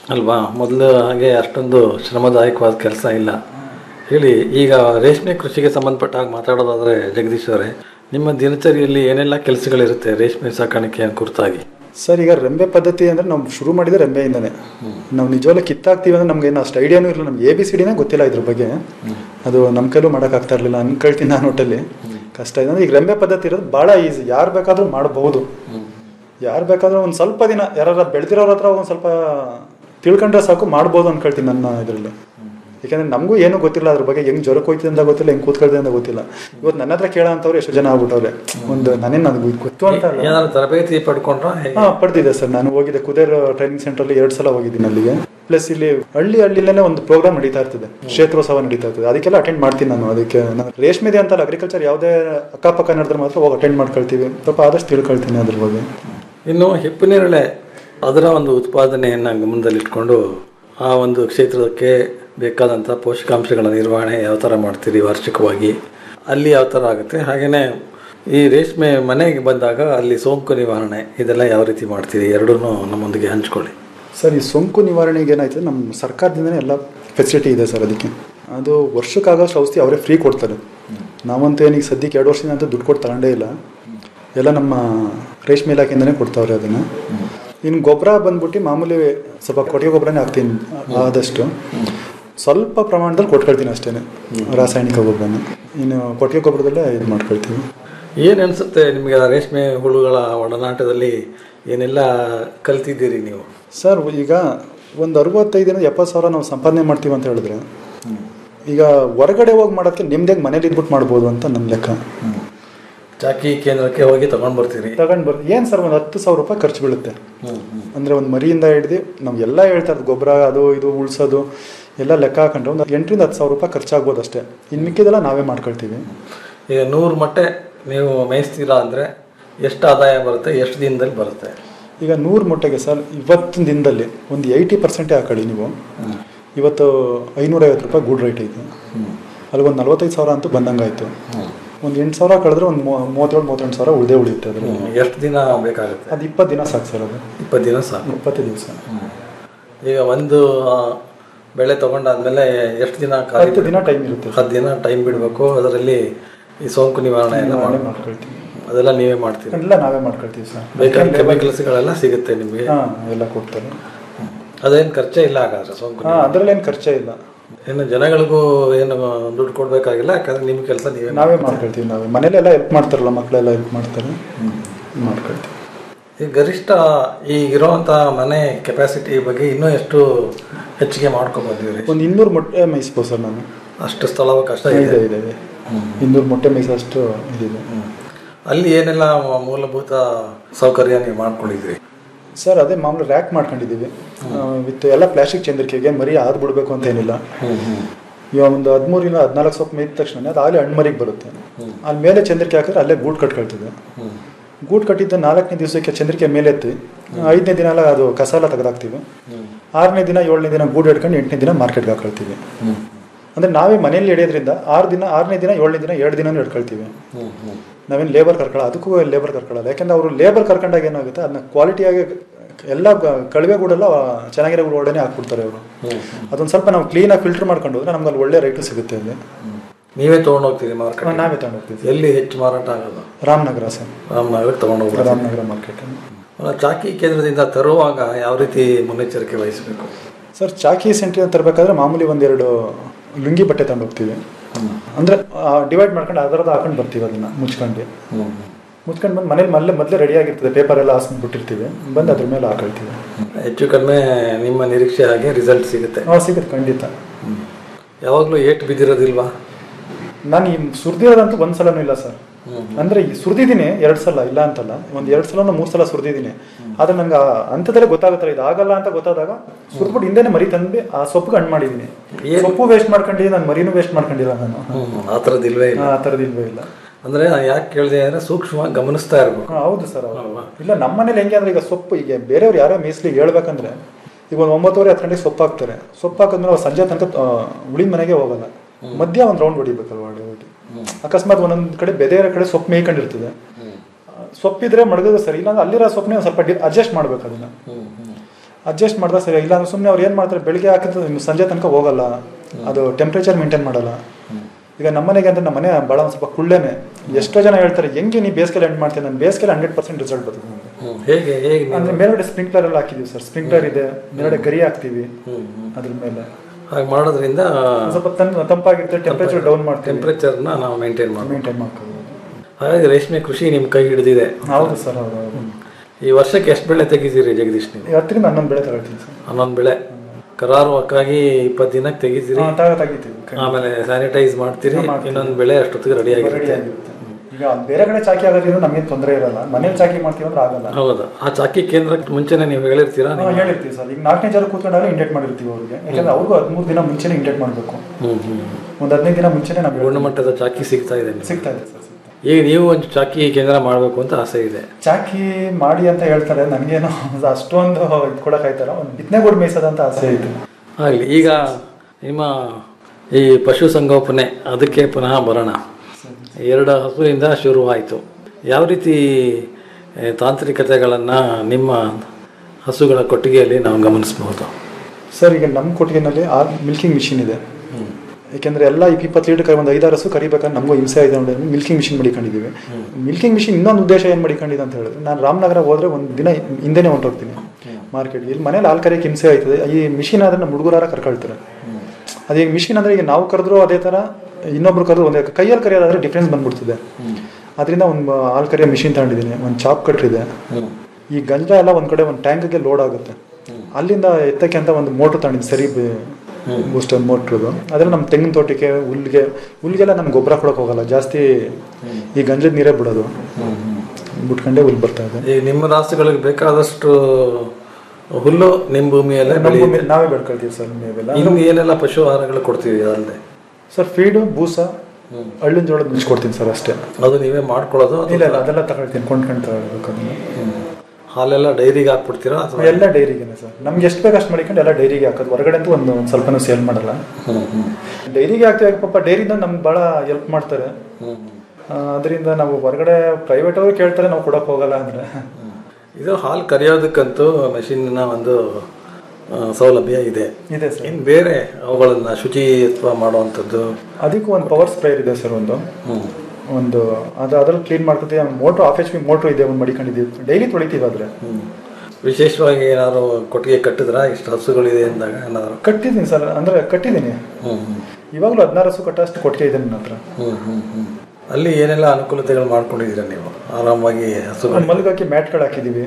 ಅಲ್ವಾ ಮೊದಲು ಹಾಗೆ ಅಷ್ಟೊಂದು ಶ್ರಮದಾಯಕವಾದ ಕೆಲಸ ಇಲ್ಲ ಹೇಳಿ ಈಗ ರೇಷ್ಮೆ ಕೃಷಿಗೆ ಸಂಬಂಧಪಟ್ಟ ಹಾಗೆ ಮಾತಾಡೋದಾದರೆ ಜಗದೀಶ್ ಅವರೇ ನಿಮ್ಮ ದಿನಚರಿಯಲ್ಲಿ ಏನೆಲ್ಲ ಕೆಲಸಗಳಿರುತ್ತೆ ರೇಷ್ಮೆ ಸಾಕಾಣಿಕೆಯ ಕುರಿತಾಗಿ ಸರ್ ಈಗ ರೆಂಬೆ ಪದ್ಧತಿ ಅಂದರೆ ನಾವು ಶುರು ಮಾಡಿದ ರೆಂಬೆಯಿಂದನೇ ನಾವು ನಿಜವಾಗ್ಲೂ ಕಿತ್ತಾಕ್ತೀವಿ ಅಂದ್ರೆ ನಮ್ಗೆ ಏನು ಅಷ್ಟು ಐಡಿಯಾನೂ ಇರಲಿಲ್ಲ ನಮ್ಗೆ ಎ ಬಿ ಸಿ ಡಿನೇ ಗೊತ್ತಿಲ್ಲ ಇದ್ರ ಬಗ್ಗೆ ಅದು ನಮ್ಮ ಕೈಲೂ ಮಾಡೋಕ್ಕಾಗ್ತಾ ಇರಲಿಲ್ಲ ಅನ್ಕೊಳ್ತೀನಿ ನಾನು ಒಟ್ಟಲ್ಲಿ ಕಷ್ಟ ಇದೆ ಅಂದ್ರೆ ಈಗ ರೆಂಬೆ ಪದ್ಧತಿ ಇರೋದು ಭಾಳ ಈಸಿ ಯಾರು ಬೇಕಾದರೂ ಮಾಡಬಹುದು ಯಾರು ಬೇಕಾದರೂ ಒಂದು ಸ್ವಲ್ಪ ದಿನ ಯಾರು ಬೆಳೆದಿರೋರ ಹತ್ರ ಒಂದು ಸ್ವಲ್ಪ ತಿಳ್ಕೊಂಡ್ರೆ ಸಾಕು ಮಾಡ್ಬೋದು ಅನ್ಕೊಳ್ತೀನಿ ನನ್ನ ಇದರಲ್ಲಿ ಯಾಕಂದ್ರೆ ನಮಗೂ ಏನೂ ಗೊತ್ತಿಲ್ಲ ಅದ್ರ ಬಗ್ಗೆ ಹೆಂಗ್ ಜ್ವರಕ್ಕೆ ಹೋಯ್ತಿದೆ ಅಂತ ಗೊತ್ತಿಲ್ಲ ಹೆಂಗ್ ಕೂತ್ಕೊಳ್ತಿದೆ ಅಂತ ಗೊತ್ತಿಲ್ಲ ಇವತ್ತು ನನ್ನ ಹತ್ರ ಕೇಳೋ ಅಂತವ್ರು ಎಷ್ಟು ಜನ ಆಗ್ಬಿಟ್ಟವ್ರೆ ಒಂದು ನಾನೇನು ನನಗೆ ಗೊತ್ತು ಅಂತ ಅಲ್ಲ. ಏನಾದ್ರು ತರಬೇತಿ ಪಡ್ಕೊಂಡ್ರ ಹಾ ಪಡೆದಿದೆ ಸರ್ ನಾನು ಹೋಗಿದ್ದೆ ಕುದೇರ್ ಟ್ರೈನಿಂಗ್ ಸೆಂಟರ್ ಅಲ್ಲಿ ಎರಡು ಸಲ ಹೋಗಿದ್ದೀನಿ ಅಲ್ಲಿಗೆ ಪ್ಲಸ್ ಇಲ್ಲಿ ಹಳ್ಳಿ ಹಳ್ಳಿಲೇನೆ ಒಂದು ಪ್ರೋಗ್ರಾಮ್ ನಡೀತಾ ಇರ್ತದೆ ಕ್ಷೇತ್ರೋತ್ಸವ ನಡೀತಾ ಇರ್ತದೆ ಅದಕ್ಕೆಲ್ಲ ಅಟೆಂಡ್ ಮಾಡ್ತೀನಿ ನಾನು ಅದಕ್ಕೆ ನಾನು ರೇಷ್ಮೆದೆ ಅಂತಲ್ಲ ಅಗ್ರಿಕಲ್ಚರ್ ಯಾವುದೇ ಅಕ್ಕಪಕ್ಕ ನಡೆದ್ರೆ ಮಾತ್ರ ಹೋಗಿ ಅಟೆಂಡ್ ಮಾಡ್ಕೊಳ್ತೀವಿ ಸ್ವಲ್ಪ ಆದಷ್ಟು ತಿಳ್ಕೊಳ್ತೀನಿ ಅದ್ರ ಬಗ್ಗೆ ಇನ್ನು ಹಿಪ್ಪನೇರಳೆ ಅದರ ಒಂದು ಉತ್ಪಾದನೆಯನ್ನು ಗಮನದಲ್ಲಿಟ್ಕೊಂಡು ಆ ಒಂದು ಕ್ಷೇತ್ರಕ್ಕೆ ಬೇಕಾದಂಥ ಪೋಷಕಾಂಶಗಳ ನಿರ್ವಹಣೆ ಯಾವ ಥರ ಮಾಡ್ತೀರಿ ವಾರ್ಷಿಕವಾಗಿ ಅಲ್ಲಿ ಯಾವ ಥರ ಆಗುತ್ತೆ ಹಾಗೆಯೇ ಈ ರೇಷ್ಮೆ ಮನೆಗೆ ಬಂದಾಗ ಅಲ್ಲಿ ಸೋಂಕು ನಿವಾರಣೆ ಇದೆಲ್ಲ ಯಾವ ರೀತಿ ಮಾಡ್ತೀರಿ ಎರಡೂ ನಮ್ಮೊಂದಿಗೆ ಹಂಚ್ಕೊಳ್ಳಿ ಸರ್ ಈ ಸೋಂಕು ನಿವಾರಣೆಗೆ ಏನಾಯ್ತು ನಮ್ಮ ಸರ್ಕಾರದಿಂದನೇ ಎಲ್ಲ ಫೆಸಿಲಿಟಿ ಇದೆ ಸರ್ ಅದಕ್ಕೆ ಅದು ವರ್ಷಕ್ಕಾಗೋಷ್ಟು ಔಷಧಿ ಅವರೇ ಫ್ರೀ ಕೊಡ್ತಾರೆ ನಾವಂತೂ ಏನೀಗ ಸದ್ಯಕ್ಕೆ ಎರಡು ವರ್ಷದಿಂದ ಅಂತೂ ದುಡ್ಡು ಕೊಟ್ಟು ತಗೊಂಡೇ ಇಲ್ಲ ಎಲ್ಲ ನಮ್ಮ ರೇಷ್ಮೆ ಇಲಾಖೆಯಿಂದನೇ ಕೊಡ್ತಾವ್ರೆ ಅದನ್ನು ಇನ್ನು ಗೊಬ್ಬರ ಬಂದ್ಬಿಟ್ಟು ಮಾಮೂಲಿ ಸ್ವಲ್ಪ ಕೊಟ್ಟಿಗೆ ಗೊಬ್ಬರನೇ ಹಾಕ್ತೀನಿ ಆದಷ್ಟು ಸ್ವಲ್ಪ ಪ್ರಮಾಣದಲ್ಲಿ ಕೊಟ್ಕೊಳ್ತೀನಿ ಅಷ್ಟೇ ರಾಸಾಯನಿಕ ಗೊಬ್ಬರನ ಇನ್ನು ಕೊಟ್ಟಿಗೆ ಗೊಬ್ಬರದಲ್ಲೇ ಇದು ಮಾಡ್ಕೊಳ್ತೀವಿ ಏನು ಅನಿಸುತ್ತೆ ನಿಮಗೆ ಆ ರೇಷ್ಮೆ ಹುಳುಗಳ ಒಡನಾಟದಲ್ಲಿ ಏನೆಲ್ಲ ಕಲ್ತಿದ್ದೀರಿ ನೀವು ಸರ್ ಈಗ ಒಂದು ಅರವತ್ತೈದರಿಂದ ಎಪ್ಪತ್ತು ಸಾವಿರ ನಾವು ಸಂಪಾದನೆ ಮಾಡ್ತೀವಿ ಅಂತ ಹೇಳಿದ್ರೆ ಈಗ ಹೊರಗಡೆ ಹೋಗಿ ಮಾಡೋದಕ್ಕೆ ನಿಮ್ದಾಗ ಮನೇಲಿ ಇದ್ಬಿಟ್ಟು ಮಾಡ್ಬೋದು ಅಂತ ನನ್ನ ಲೆಕ್ಕ ಚಾಕಿ ಕೇಂದ್ರಕ್ಕೆ ಹೋಗಿ ತಗೊಂಡ್ ಬರ್ತೀರಿ ತಗೊಂಡು ಬರ್ ಏನು ಸರ್ ಒಂದು ಹತ್ತು ಸಾವಿರ ರೂಪಾಯಿ ಖರ್ಚು ಬೀಳುತ್ತೆ ಅಂದರೆ ಒಂದು ಮರಿಯಿಂದ ಹಿಡ್ದು ನಾವು ಎಲ್ಲ ಹೇಳ್ತಾ ಇರೋದು ಗೊಬ್ಬರ ಅದು ಇದು ಉಳ್ಸೋದು ಎಲ್ಲ ಲೆಕ್ಕ ಹಾಕೊಂಡ್ರೆ ಒಂದು ಎಂಟರಿಂದ ಹತ್ತು ಸಾವಿರ ರೂಪಾಯಿ ಖರ್ಚಾಗ್ಬೋದು ಅಷ್ಟೇ ಇನ್ನು ಮಿಕ್ಕಿದೆಲ್ಲ ನಾವೇ ಮಾಡ್ಕೊಳ್ತೀವಿ ಈಗ ನೂರು ಮೊಟ್ಟೆ ನೀವು ಮೇಯಿಸ್ತೀರಾ ಅಂದರೆ ಎಷ್ಟು ಆದಾಯ ಬರುತ್ತೆ ಎಷ್ಟು ದಿನದಲ್ಲಿ ಬರುತ್ತೆ ಈಗ ನೂರು ಮೊಟ್ಟೆಗೆ ಸರ್ ಇವತ್ತಿನ ದಿನದಲ್ಲಿ ಒಂದು ಏಯ್ಟಿ ಪರ್ಸೆಂಟೇ ಹಾಕೊಳ್ಳಿ ನೀವು ಇವತ್ತು ಐನೂರೈವತ್ತು ರೂಪಾಯಿ ಗೂಡ್ ರೇಟ್ ಐತೆ ಅಲ್ಲಿ ಒಂದು ನಲ್ವತ್ತೈದು ಸಾವಿರ ಅಂತೂ ಬಂದಂಗಾಯ್ತು ಒಂದು ಎಂಟು ಸಾವಿರ ಕಳೆದ್ರೆ ಒಂದು ಮೂವತ್ತೇಳು ಮೂವತ್ತೆಂಟು ಸಾವಿರ ಉಳಿದೇ ಉಳಿಯುತ್ತೆ ಅದ್ರಲ್ಲಿ ಎಷ್ಟು ದಿನ ಬೇಕಾಗುತ್ತೆ ಅದು ಇಪ್ಪತ್ತು ದಿನ ಸಾಕು ಸರ್ ಅದು ಇಪ್ಪತ್ತು ದಿನ ಸಾಕು ಇಪ್ಪತ್ತು ದಿವಸ ಈಗ ಒಂದು ಆ, ಬೆಳೆ ತಗೊಂಡಾದ್ಮೇಲೆ ಎಷ್ಟು ದಿನ ಕಾಲ ಹತ್ತು ದಿನ ಟೈಮ್ ಇರುತ್ತೆ ಹತ್ತು ದಿನ ಟೈಮ್ ಬಿಡಬೇಕು ಅದರಲ್ಲಿ ಈ ಸೋಂಕು ನಿವಾರಣೆ ಎಲ್ಲ ನಿವಾರಣೆ ಮಾಡ್ಬೇಕು. ಮಾಡ್ಕೊಳ್ತೀವಿ ಅದೆಲ್ಲ ನೀವೇ ಮಾಡ್ತೀರಿ ಎಲ್ಲ ನಾವೇ ಮಾಡ್ಕೊಳ್ತೀವಿ ಸರ್ ಬೇಕಾದ ಕೆಮಿಕಲ್ಸ್ಗಳೆಲ್ಲ ಸಿಗುತ್ತೆ ನಿಮಗೆ ಹಾಂ ಎಲ್ಲ ಕೊಡ್ತಾರೆ ಅದೇನು ಖರ್ಚೇ ಇಲ್ಲ ಹಾಗಾದ್ರೆ ಸೋಂಕು ಹಾಂ ಅದರಲ್ಲೇನು ಖರ್ಚೇ ಇಲ್ಲ ಇನ್ನು ಜನಗಳಿಗೂ ಏನು ದುಡ್ಡು ಕೊಡಬೇಕಾಗಿಲ್ಲ ಯಾಕಂದ್ರೆ ನಿಮ್ಮ ಕೆಲಸ ನೀವೇ ನಾವೇ ಮಾಡ್ಕೊಳ್ತೀವಿ ನಾವೇ ಮನೇಲೆಲ್ಲ ಹೆಲ್ಪ್ ಮಾಡ್ತಾರಲ್ಲ ಮಕ್ಕಳೆಲ್ಲ ಹೆಲ್ಪ್ ಮಾಡ್ತಾರೆ ಮಾಡ್ಕೊಳ್ತೀವಿ ಈ ಗರಿಷ್ಠ ಈಗಿರುವಂಥ ಮನೆ ಕೆಪಾಸಿಟಿ ಬಗ್ಗೆ ಇನ್ನೂ ಎಷ್ಟು ಹೆಚ್ಚಿಗೆ ಮಾಡ್ಕೊಬೋದಿರಿ ಒಂದು ಇನ್ನೂರು ಮೊಟ್ಟೆ ಮೇಯಿಸ್ಬೋದು ಸರ್ ನಾನು ಅಷ್ಟು ಸ್ಥಳಾವಕಾಶ ಇದೆ ಇದೆ ಇದೆ ಇದೆ ಇನ್ನೂರು ಮೊಟ್ಟೆ ಮೇಯಿಸೋಷ್ಟು ಇದಿದೆ ಅಲ್ಲಿ ಏನೆಲ್ಲ ಮೂಲಭೂತ ಸೌಕರ್ಯ ನೀವು ಮಾಡ್ಕೊಂಡಿದ್ರಿ ಸರ್ ಅದೇ ಮಾಮೂಲಿ ರ್ಯಾಕ್ ಮಾಡ್ಕೊಂಡಿದ್ದೀವಿ ವಿತ್ ಎಲ್ಲ ಪ್ಲಾಸ್ಟಿಕ್ ಚಂದ್ರಿಕೆಗೆ ಮರಿ ಆದ್ ಬಿಡಬೇಕು ಅಂತ ಏನಿಲ್ಲ ಇವಾಗ ಒಂದು ಹದಿಮೂರಿಂದ ಹದಿನಾಲ್ಕು ಸೊಪ್ಪು ಮೇಯ್ದ ತಕ್ಷಣ ಅದು ಆಗಲೇ ಹಣ್ಮರಿಗೆ ಬರುತ್ತೆ ಅಲ್ಲಿ ಮೇಲೆ ಚಂದ್ರಿಕೆ ಹಾಕಿದ್ರೆ ಅಲ್ಲೇ ಗೂಡು ಕಟ್ಕೊಳ್ತದೆ ಗೂಡು ಕಟ್ಟಿದ್ದ ನಾಲ್ಕನೇ ದಿವಸಕ್ಕೆ ಚಂದ್ರಿಕೆ ಮೇಲೆ ಎತ್ತಿ ಐದನೇ ದಿನ ಎಲ್ಲ ಅದು ಕಸ ಎಲ್ಲ ತೆಗೆದಾಕ್ತೀವಿ ಆರನೇ ದಿನ ಏಳನೇ ದಿನ ಗೂಡು ಹಿಡ್ಕೊಂಡು ಎಂಟನೇ ದಿನ ಮಾರ್ಕೆಟ್ಗೆ ಹಾಕೊಳ್ತೀವಿ ಅಂದರೆ ನಾವೇ ಮನೇಲಿ ಹಿಡಿಯೋದ್ರಿಂದ ಆರು ದಿನ ಆರನೇ ದಿನ ಏಳನೇ ದಿನ ಎರಡು ದಿನ ಹಿಡ್ಕೊಳ್ತೀವಿ ನಾವೇನು ಲೇಬರ್ ಕರ್ಕೊಳ್ಳೋ ಅದಕ್ಕೂ ಲೇಬರ್ ಕರ್ಕೊಳ್ಳಲ್ಲ ಯಾಕಂದ್ರೆ ಅವರು ಲೇಬರ್ ಕರ್ಕೊಂಡಾಗ ಏನಾಗುತ್ತೆ ಅದನ್ನ ಕ್ವಾಲಿಟಿಯಾಗಿ ಎಲ್ಲ ಗ- ಕಳಿವೆ ಗೂಡೆಲ್ಲ ಚೆನ್ನಾಗಿರೋ ಗೂಡನೆ ಹಾಕ್ಬಿಡ್ತಾರೆ ಅವರು ಅದೊಂದು ಸ್ವಲ್ಪ ನಾವು ಕ್ಲೀನಾಗಿ ಫಿಲ್ಟರ್ ಮಾಡ್ಕೊಂಡು ಹೋದ್ರೆ ನಮ್ಗೆ ಅಲ್ಲಿ ಒಳ್ಳೆ ರೇಟು ಸಿಗುತ್ತೆ ಅಲ್ಲಿ ನೀವೇ ತೊಗೊಂಡು ಹೋಗ್ತೀರಿ ಮಾರ್ಕೆಟ್ ಹಾ, ನಾವೇ ತಗೊಂಡು ಹೋಗ್ತೀವಿ ಎಲ್ಲಿ ಹೆಚ್ಚು ಮಾರಾಟ ಆಗೋದು ರಾಮನಗರ ಸರ್ ರಾಮನಗರಕ್ಕೆ ತೊಗೊಂಡು ಹೋಗ್ಬೋದು ರಾಮನಗರ ಮಾರ್ಕೆಟ್ ಚಾಕಿ ಕೇಂದ್ರದಿಂದ ತರುವಾಗ ಯಾವ ರೀತಿ ಮುನ್ನೆಚ್ಚರಿಕೆ ವಹಿಸಬೇಕು ಸರ್ ಚಾಕಿ ಸೆಂಟ್ರಿಂದ ತರಬೇಕಾದ್ರೆ ಮಾಮೂಲಿ ಒಂದೆರಡು ಲುಂಗಿ ಬಟ್ಟೆ ತಗೊಂಡು ಹೋಗ್ತೀವಿ ಅಂದರೆ ಡಿವೈಡ್ ಮಾಡ್ಕೊಂಡು ಅದರದ್ದು ಹಾಕೊಂಡು ಬರ್ತೀವಿ ಅದನ್ನ ಮುಚ್ಕೊಂಡು ಮುಚ್ಕೊಂಡು ಬಂದು ಮನೇಲಿ ಮಲ್ಲೆ ಮೊದಲೇ ರೆಡಿ ಆಗಿರ್ತದೆ ಪೇಪರ್ ಎಲ್ಲ ಹಾಸ್ಕೊಂಡು ಬಿಟ್ಟಿರ್ತೀವಿ ಬಂದು ಅದ್ರ ಮೇಲೆ ಹಾಕೊಳ್ತೀವಿ ಹೆಚ್ಚು ಕಡಿಮೆ ನಿಮ್ಮ ನಿರೀಕ್ಷೆ ಹಾಗೆ ರಿಸಲ್ಟ್ ಸಿಗುತ್ತೆ ಹಾಂ ಸಿಗುತ್ತೆ ಖಂಡಿತ ಯಾವಾಗಲೂ ಏಟು ಬಿದ್ದಿರೋದಿಲ್ವಾ ನಾನು ಈ ಸುರಿದಿರೋದಂತೂ ಒಂದು ಸಲನೂ ಇಲ್ಲ ಸರ್ ಅಂದ್ರೆ ಈ ಸುರಿದಿದ್ದೀನಿ ಎರಡು ಸಲ ಇಲ್ಲ ಅಂತಲ್ಲ ಒಂದು ಎರಡು ಸಲ ಮೂರು ಸಲ ಸುರಿದಿದ್ದೀನಿ ಆದ್ರೆ ನಂಗೆ ಆ ಹಂತದಲ್ಲೇ ಗೊತ್ತಾಗುತ್ತಲ್ಲ ಇದು ಆಗಲ್ಲ ಅಂತ ಗೊತ್ತಾದಾಗ ಸುರ್ಬಿಟ್ಟು ಹಿಂದೆನೆ ಮರಿ ತಂದು ಆ ಸೊಪ್ಪು ಹಣ್ಣು ಮಾಡಿದ್ದೀನಿ ಸೊಪ್ಪು ವೇಸ್ಟ್ ಮಾಡ್ಕೊಂಡಿದ್ದೀನಿ ನಾನು ಮರಿನೂ ವೇಸ್ಟ್ ಮಾಡ್ಕೊಂಡಿಲ್ಲ ನಾನು ಆ ಥರದ್ದು ಇಲ್ವೇ ಇಲ್ಲ ಆ ಥರದ್ದು ಇಲ್ವೇ ಇಲ್ಲ ಅಂದರೆ ನಾನು ಯಾಕೆ ಕೇಳಿದೆ ಅಂದರೆ ಸೂಕ್ಷ್ಮವಾಗಿ ಗಮನಿಸ್ತಾ ಇರಬೇಕು ಹಾ, ಹೌದು ಸರ್ ಹೌದು ಇಲ್ಲ ನಮ್ಮ ಮನೇಲಿ ಹೆಂಗೆ ಅಂದ್ರೆ ಈಗ ಸೊಪ್ಪು ಈಗ ಬೇರೆಯವ್ರು ಯಾರೋ ಮೇಸ್ಲಿ ಹೇಳ್ಬೇಕಂದ್ರೆ ಈಗ ಒಂದು ಒಂಬತ್ತುವರೆ ಹತ್ತು ಗಂಟೆಗೆ ಸೊಪ್ಪು ಹಾಕ್ತಾರೆ ಸೊಪ್ಪು ಹಾಕಿದ್ಮೇಲೆ ಅವ್ರು ಸಂಜೆ ತನಕ ಆ, ಉಳಿದ ಮನೆಗೆ ಹೋಗಲ್ಲ ಮಧ್ಯ ಒಂದು ರೌಂಡ್ ಹೊಡಿಬೇಕಲ್ವ ಹೊಡಿ ಹೊಡಿ ಅಕಸ್ಮಾತ್ ಒಂದೊಂದು ಕಡೆ ಬೆದೆಯರ ಕಡೆ ಸೊಪ್ಪು ಮೇಯ್ಕೊಂಡಿರ್ತದೆ ಸೊಪ್ಪಿದ್ರೆ ಮಡಗೋದು ಸರಿ ಇಲ್ಲಾಂದ್ರೆ ಅಲ್ಲಿರೋ ಸೊಪ್ಪನ್ನೇ ಒಂದು ಸ್ವಲ್ಪ ಅಡ್ಜಸ್ಟ್ ಮಾಡ್ಬೇಕು ಅದನ್ನ ಅಡ್ಜಸ್ಟ್ ಮಾಡಿದ್ರೆ ಸರಿ ಇಲ್ಲ ಅಂದ್ರೆ ಸುಮ್ಮನೆ ಅವ್ರು ಏನು ಮಾಡ್ತಾರೆ ಬೆಳಿಗ್ಗೆ ಹಾಕಿದ್ರೆ ಇನ್ನು ಸಂಜೆ ತನಕ ಹೋಗಲ್ಲ ಅದು ಟೆಂಪ್ರೇಚರ್ ಮೇಂಟೈನ್ ಮಾಡಲ್ಲ ಈಗ ನಮ್ಮನೆಗೆ ಅಂದ್ರೆ ನಮ್ಮ ಮನೆ ಭಾಳ ಒಂದು ಸ್ವಲ್ಪ ಕುಳ್ಳೇನೆ ಎಷ್ಟೋ ಜನ ಹೇಳ್ತಾರೆ ಹೆಂಗೆ ನೀವು ಬೇಸಿಗೆಲಿ ಎಂಡ್ ಮಾಡ್ತೀನಿ ನಾನು ಬೇಸಿಗೆಲಿ ಹಂಡ್ರೆಡ್ ಪರ್ಸೆಂಟ್ ರಿಸಲ್ಟ್ ಬರ್ತದೆ ನಮ್ಗೆ. ಹೇಗೆ ಹೇಗೆ ನೀವು- ಅಂದ್ರೆ ಮೇಲ್ಗಡೆ ಸ್ಪ್ರಿಂಕ್ಲರ್ ಎಲ್ಲ ಹಾಕಿದೀವಿ ಸರ್ ಸ್ಪ್ರಿಂಕ್ಲರ್ ಇದೆ ಮೇಲ್ಗಡೆ ಗರಿ ಹಾಕ್ತೀವಿ ಅದ್ರ ಮೇಲೆ ಹಾಗೆ ಮಾಡೋದ್ರಿಂದ ಒಂದ್ ಸ್ವಲ್ಪ ತನ್ ತಂಪಾಗಿರುತ್ತೆ ಟೆಂಪರೇಚರ್ ಡೌನ್ ಮಾಡ್ತೀವಿ ಟೆಂಪ್ರೇಚರ್ನ ನಾವು ಮೇಂಟೈನ್ ಮಾಡ್ತೀವಿ ಮೇಂಟೈನ್ ಮಾಡ್ಕೋಬೋದು ಹಾಗಾಗಿ ರೇಷ್ಮೆ ಕೃಷಿ ನಿಮ್ಮ ಕೈ ಹಿಡಿದಿದೆ ಹೌದು ಸರ್ ಹೌದು ಹೌದು ಈ ವರ್ಷಕ್ಕೆ ಎಷ್ಟು ಬೆಳೆ ತೆಗಿತೀರಿ ಜಗದೀಶ್ ನೀವು ಈ ಹತ್ತರಿಂದ ಹನ್ನೊಂದು ಬೆಳೆ ತಗೊಳ್ತೀನಿ ಸರ್ ಹನ್ನೊಂದು ಬೆಳೆ ಕರಾರುವಕ್ಕಾಗಿ ಇಪ್ಪತ್ತು ದಿನಕ್ಕೆ ತೆಗಿತೀರಿ ಹಾ, ತಗ- ತೆಗಿತೀವಿ. ಆಮೇಲೆ ಸ್ಯಾನಿಟೈಸ್ ಮಾಡ್ತೀರಿ ಇನ್ನೊಂದು ಬೆಳೆ ಅಷ್ಟೊತ್ತಿಗೆ ರೆಡಿ ರೆಡಿ ಆಗಿರುತ್ತೆ ಆಗಿರುತ್ತೆ ಈಗ ಬೇರೆ ಕಡೆ ಚಾಕಿ ಆಗೋದ್ರಿಂದ ನಮಗೇನು ತೊಂದರೆ ಇರಲ್ಲ ಮನೇಲಿ ಚಾಕಿ ಮಾಡ್ತೀವಿ ಅಂದ್ರೆ ಆಗಲ್ಲ ಹೌದು ಆ ಚಾಕಿ ಕೇಂದ್ರಕ್ಕೆ ಮುಂಚೆನೆ ನೀವು ಹೇಳಿರ್ತೀರಾ ನಾವು ಹೇಳಿರ್ತೀವಿ ಸರ್ ಈಗ ನಾಲ್ಕನೇ ಜನ ಕೂತ್ಕೊಂಡಾಗ ಇಂಡೇಟ್ ಮಾಡಿರ್ತೀವಿ ಅವ್ರಿಗೆ ಯಾಕಂದ್ರೆ ಅವ್ರಿಗೂ ಹದಿಮೂರು ದಿನ ಮುಂಚೆನೆ ಇಂಡೇಟ್ ಮಾಡಬೇಕು ಹ್ಮ್ ಹ್ಮ್ ಒಂದು ಹದಿನೈದು ದಿನ ಮುಂಚೆನೆ ನಮ್ಗೆ ಗುಣಮಟ್ಟದ ಚಾಕಿ ಸಿಗ್ತಾ ಇದೆ ನಿಮ್ಗೆ. ಸಿಗ್ತಾ ಇದೆ ಸರ್ ಈಗ ನೀವು ಒಂದು ಚಾಕಿ ಕೇಂದ್ರ ಮಾಡಬೇಕು ಅಂತ ಆಸೆ ಇದೆ ಚಾಕಿ ಮಾಡಿ ಅಂತ ಹೇಳ್ತಾರೆ ನನಗೇನು ಅಷ್ಟೊಂದು ಇದು ಕೊಡೋಕ್ಕಾಯ್ತಲ್ಲ ಒಂದು ಬಿತ್ತನೆ ಗುಡ್ ಮೇಯ್ಸೋದಂತ ಆಸೆ ಐತೆ ಆಗಲಿ ಈಗ ನಿಮ್ಮ ಈ ಪಶು ಸಂಗೋಪನೆ ಅದಕ್ಕೆ ಪುನಃ ಬರೋಣ ಎರಡು ಹಸುವಿಂದ ಶುರುವಾಯಿತು ಯಾವ ರೀತಿ ಆ, ತಾಂತ್ರಿಕತೆಗಳನ್ನು ನಿಮ್ಮ ಹಸುಗಳ ಕೊಟ್ಟಿಗೆಯಲ್ಲಿ ನಾವು ಗಮನಿಸಬಹುದು ಸರ್ ಈಗ ನಮ್ಮ ಕೊಟ್ಟಿಗೆನಲ್ಲಿ ಆ ಮಿಲ್ಕಿಂಗ್ ಮಿಷಿನ್ ಇದೆ ಯಾಕೆಂದ್ರೆ ಎಲ್ಲ ಇಪ್ಪತ್ತು ಲೀಟರ್ ಕರಿ ಒಂದು ಐದಾರು ಹಸು ಕರಿಬೇಕಾದ್ರೆ ನಮಗೂ ಹಿಂಸೆ ಆಗಿದೆ ನೋಡಿ ಮಿಲ್ಕಿಂಗ್ ಮಿಷಿನ್ ಮಡಿಕೊಂಡಿದ್ದೀವಿ ಮಿಲ್ಕಿಂಗ್ ಮಿಷಿನ್ ಇನ್ನೊಂದು ಉದ್ದೇಶ ಏನು ಮಡಿಕೊಂಡಿದೆ ಅಂತ ಹೇಳಿದ್ರೆ ನಾನು ರಾಮನಗರ ಹೋದ್ರೆ ಒಂದು ದಿನ ಹಿಂದೆನೇ ಹೊಂಟೋಗ್ತೀನಿ ಮಾರ್ಕೆಟ್ಗೆ ಇಲ್ಲಿ ಮನೇಲಿ ಹಾಲು ಕರೆಯೋಕೆ ಹಿಂಸೆ ಆಯ್ತದೆ ಈ ಮಿಷಿನ್ ಆದ್ರೆ ನಮ್ಮ ಹುಡುಗರಾರ ಕರ್ಕೊಳ್ತಾರೆ ಅದೇ ಮಿಷಿನ್ ಅಂದ್ರೆ ಈಗ ನಾವು ಕರೆದ್ರು ಅದೇ ಥರ ಇನ್ನೊಬ್ರು ಕರೆದ್ರು ಒಂದೇ ಕೈಯಲ್ಲಿ ಕರೆಯೋದಾದ್ರೆ ಡಿಫ್ರೆನ್ಸ್ ಬಂದ್ಬಿಡ್ತದೆ ಅದರಿಂದ ಒಂದು ಹಾಲು ಕರಿಯೋ ಮಿಷಿನ್ ತಗೊಂಡಿದ್ದೀನಿ ಒಂದು ಚಾಪ್ ಕಟ್ರ್ ಇದೆ ಈ ಗಂಜ ಎಲ್ಲ ಒಂದ್ ಕಡೆ ಒಂದು ಟ್ಯಾಂಕ್ಗೆ ಲೋಡ್ ಆಗುತ್ತೆ ಅಲ್ಲಿಂದ ಎತ್ತಕ್ಕೆ ಅಂತ ಒಂದು ಮೋಟ್ರ್ ತಗೊಂಡಿದ್ದೀನಿ ಸರಿ ಬೂಸ್ಟರ್ ಮೋಟ್ರದು ಅದ್ರಲ್ಲಿ ನಮ್ಮ ತೆಂಗಿನ ತೋಟಕ್ಕೆ ಹುಲ್ಗೆ ಹುಲ್ಗೆಲ್ಲ ನಮ್ಗೆ ಗೊಬ್ಬರ ಕೊಡೋಕೆ ಹೋಗಲ್ಲ ಜಾಸ್ತಿ ಈ ಗಂಜದ ನೀರೇ ಬಿಡೋದು ಬಿಟ್ಕೊಂಡೇ ಹುಲ್ ಬರ್ತಾ ಇದೆ ಈಗ ನಿಮ್ಮ ರಾಸುಗಳಿಗೆ ಬೇಕಾದಷ್ಟು ಹುಲ್ಲು ನಿಮ್ಮ ಭೂಮಿಯಲ್ಲೇ ನಮ್ಮ ಬೆಳೆಯುತ್ತೆ ಭೂಮಿ- ನಾವೇ ಬೆಳ್ಕೊಳ್ತೀವಿ ಸರ್ ಮೇವೆಲ್ಲ ಇನ್ನು ಏನೆಲ್ಲ ಪಶು ಆಹಾರಗಳು ಕೊಡ್ತೀವಿ ಅದಲ್ಲದೆ ಸರ್ ಫೀಡು ಬೂಸ ಹಳ್ಳಿನ ಜೋಳದ ಮುಚ್ಕೊಡ್ತೀನಿ ಸರ್ ಅಷ್ಟೇ ಅದು ನೀವೇ ಮಾಡ್ಕೊಳ್ಳೋದು ಅಥವಾ ಇಲ್ಲ ಇಲ್ಲ ಅದೆಲ್ಲ ತಗೊಳ್ತೀನಿ ಕೊಂಡ್ಕೊಂಡು ತಗೊಳ್ಬೇಕು ಅದನ್ನ ಹಾಲೆಲ್ಲ ಡೈರಿಗೆ ಹಾಕ್ಬಿಡ್ತೀರಾ ಅಥವಾ ಎಲ್ಲ ಡೈರಿಗೆನೆ ಸರ್ ನಮ್ಗೆ ಎಷ್ಟು ಬೇಕು ಅಷ್ಟು ಮಾಡಿಕೊಂಡು ಎಲ್ಲ ಡೈರಿಗೆ ಹಾಕೋದು ಹೊರಗಡೆ ಅಂತೂ ಒಂದು ಒಂದು ಸ್ವಲ್ಪನೂ ಸೇಲ್ ಮಾಡಲ್ಲ ಡೈರಿಗೆ ಹಾಕ್ತೀವಿ ಪಾಪ ಡೈರಿಯಿಂದ ನಮ್ಗೆ ಭಾಳ ಹೆಲ್ಪ್ ಮಾಡ್ತಾರೆ ಅದರಿಂದ ನಾವು ಹೊರಗಡೆ ಪ್ರೈವೇಟ್ ಅವರು ಕೇಳ್ತಾರೆ ನಾವು ಕೊಡೋಕೆ ಹೋಗಲ್ಲ ಅಂದರೆ ಇದು ಹಾಲು ಕರೆಯೋದಕ್ಕಂತೂ ಮೆಷಿನ್ನ ಒಂದು ಆ, ಸೌಲಭ್ಯ ಇದೆ ಇದೆ ಸರ್ ಇನ್ನು ಬೇರೆ ಅವುಗಳನ್ನ ಶುಚಿತ್ವ ಮಾಡುವಂಥದ್ದು ಅದಕ್ಕೂ ಒಂದು ಪವರ್ ಸ್ಪ್ರೇಯರ್ ಇದೆ ಸರ್ ಒಂದು ಒಂದು ಅದು ಅದ್ರಲ್ಲಿ ಕ್ಲೀನ್ ಮಾಡ್ಕೊತೀವಿ motor of H P motor ಇದೆ ಒಂದು ಮಡಿಕೊಂಡಿದ್ದೀವಿ ಡೈಲಿ ತೊಳಿತೀವಿ ಆದರೆ ವಿಶೇಷವಾಗಿ ಏನಾದ್ರು ಕೊಟ್ಟಿಗೆ ಕಟ್ಟಿದ್ರ ಇಷ್ಟು ಹಸುಗಳಿದೆ ಅಂದಾಗ ಏನಾದ್ರು ಕಟ್ಟಿದ್ದೀನಿ ಸರ್ ಅಂದರೆ ಕಟ್ಟಿದ್ದೀನಿ ಇವಾಗಲೂ ಹದಿನಾರು ಹಸು ಕಟ್ಟೋಷ್ಟು ಕೊಟ್ಟಿಗೆ ಇದೆ ನನ್ನ ಹತ್ರ ಅಲ್ಲಿ ಏನೆಲ್ಲ ಅನುಕೂಲತೆಗಳು ಮಾಡ್ಕೊಂಡಿದ್ದೀರಾ ನೀವು ಆರಾಮಾಗಿ ಹಸುಗಳು ಮಲ್ಗಕ್ಕೆ ಮ್ಯಾಟ್ಗಳು ಹಾಕಿದ್ದೀವಿ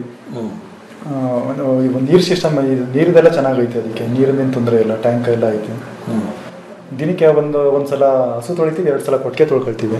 ಆ, ಒಂದು ಒಂದು ನೀರು ಸಿಸ್ಟಮ್ ನೀರಿದೆಲ್ಲ ಚೆನ್ನಾಗೈತೆ ಅದಕ್ಕೆ ನೀರಿನ ತೊಂದರೆ ಇಲ್ಲ ಟ್ಯಾಂಕ್ ಎಲ್ಲ ಐತೆ ದಿನಕ್ಕೆ ಒಂದು ಒಂದ್ಸಲ ಹಸು ತೊಳಿತೀವಿ ಎರಡು ಸಲ ಕೊಟ್ಟಿಗೆ ತೊಳ್ಕೊಳ್ತೀವಿ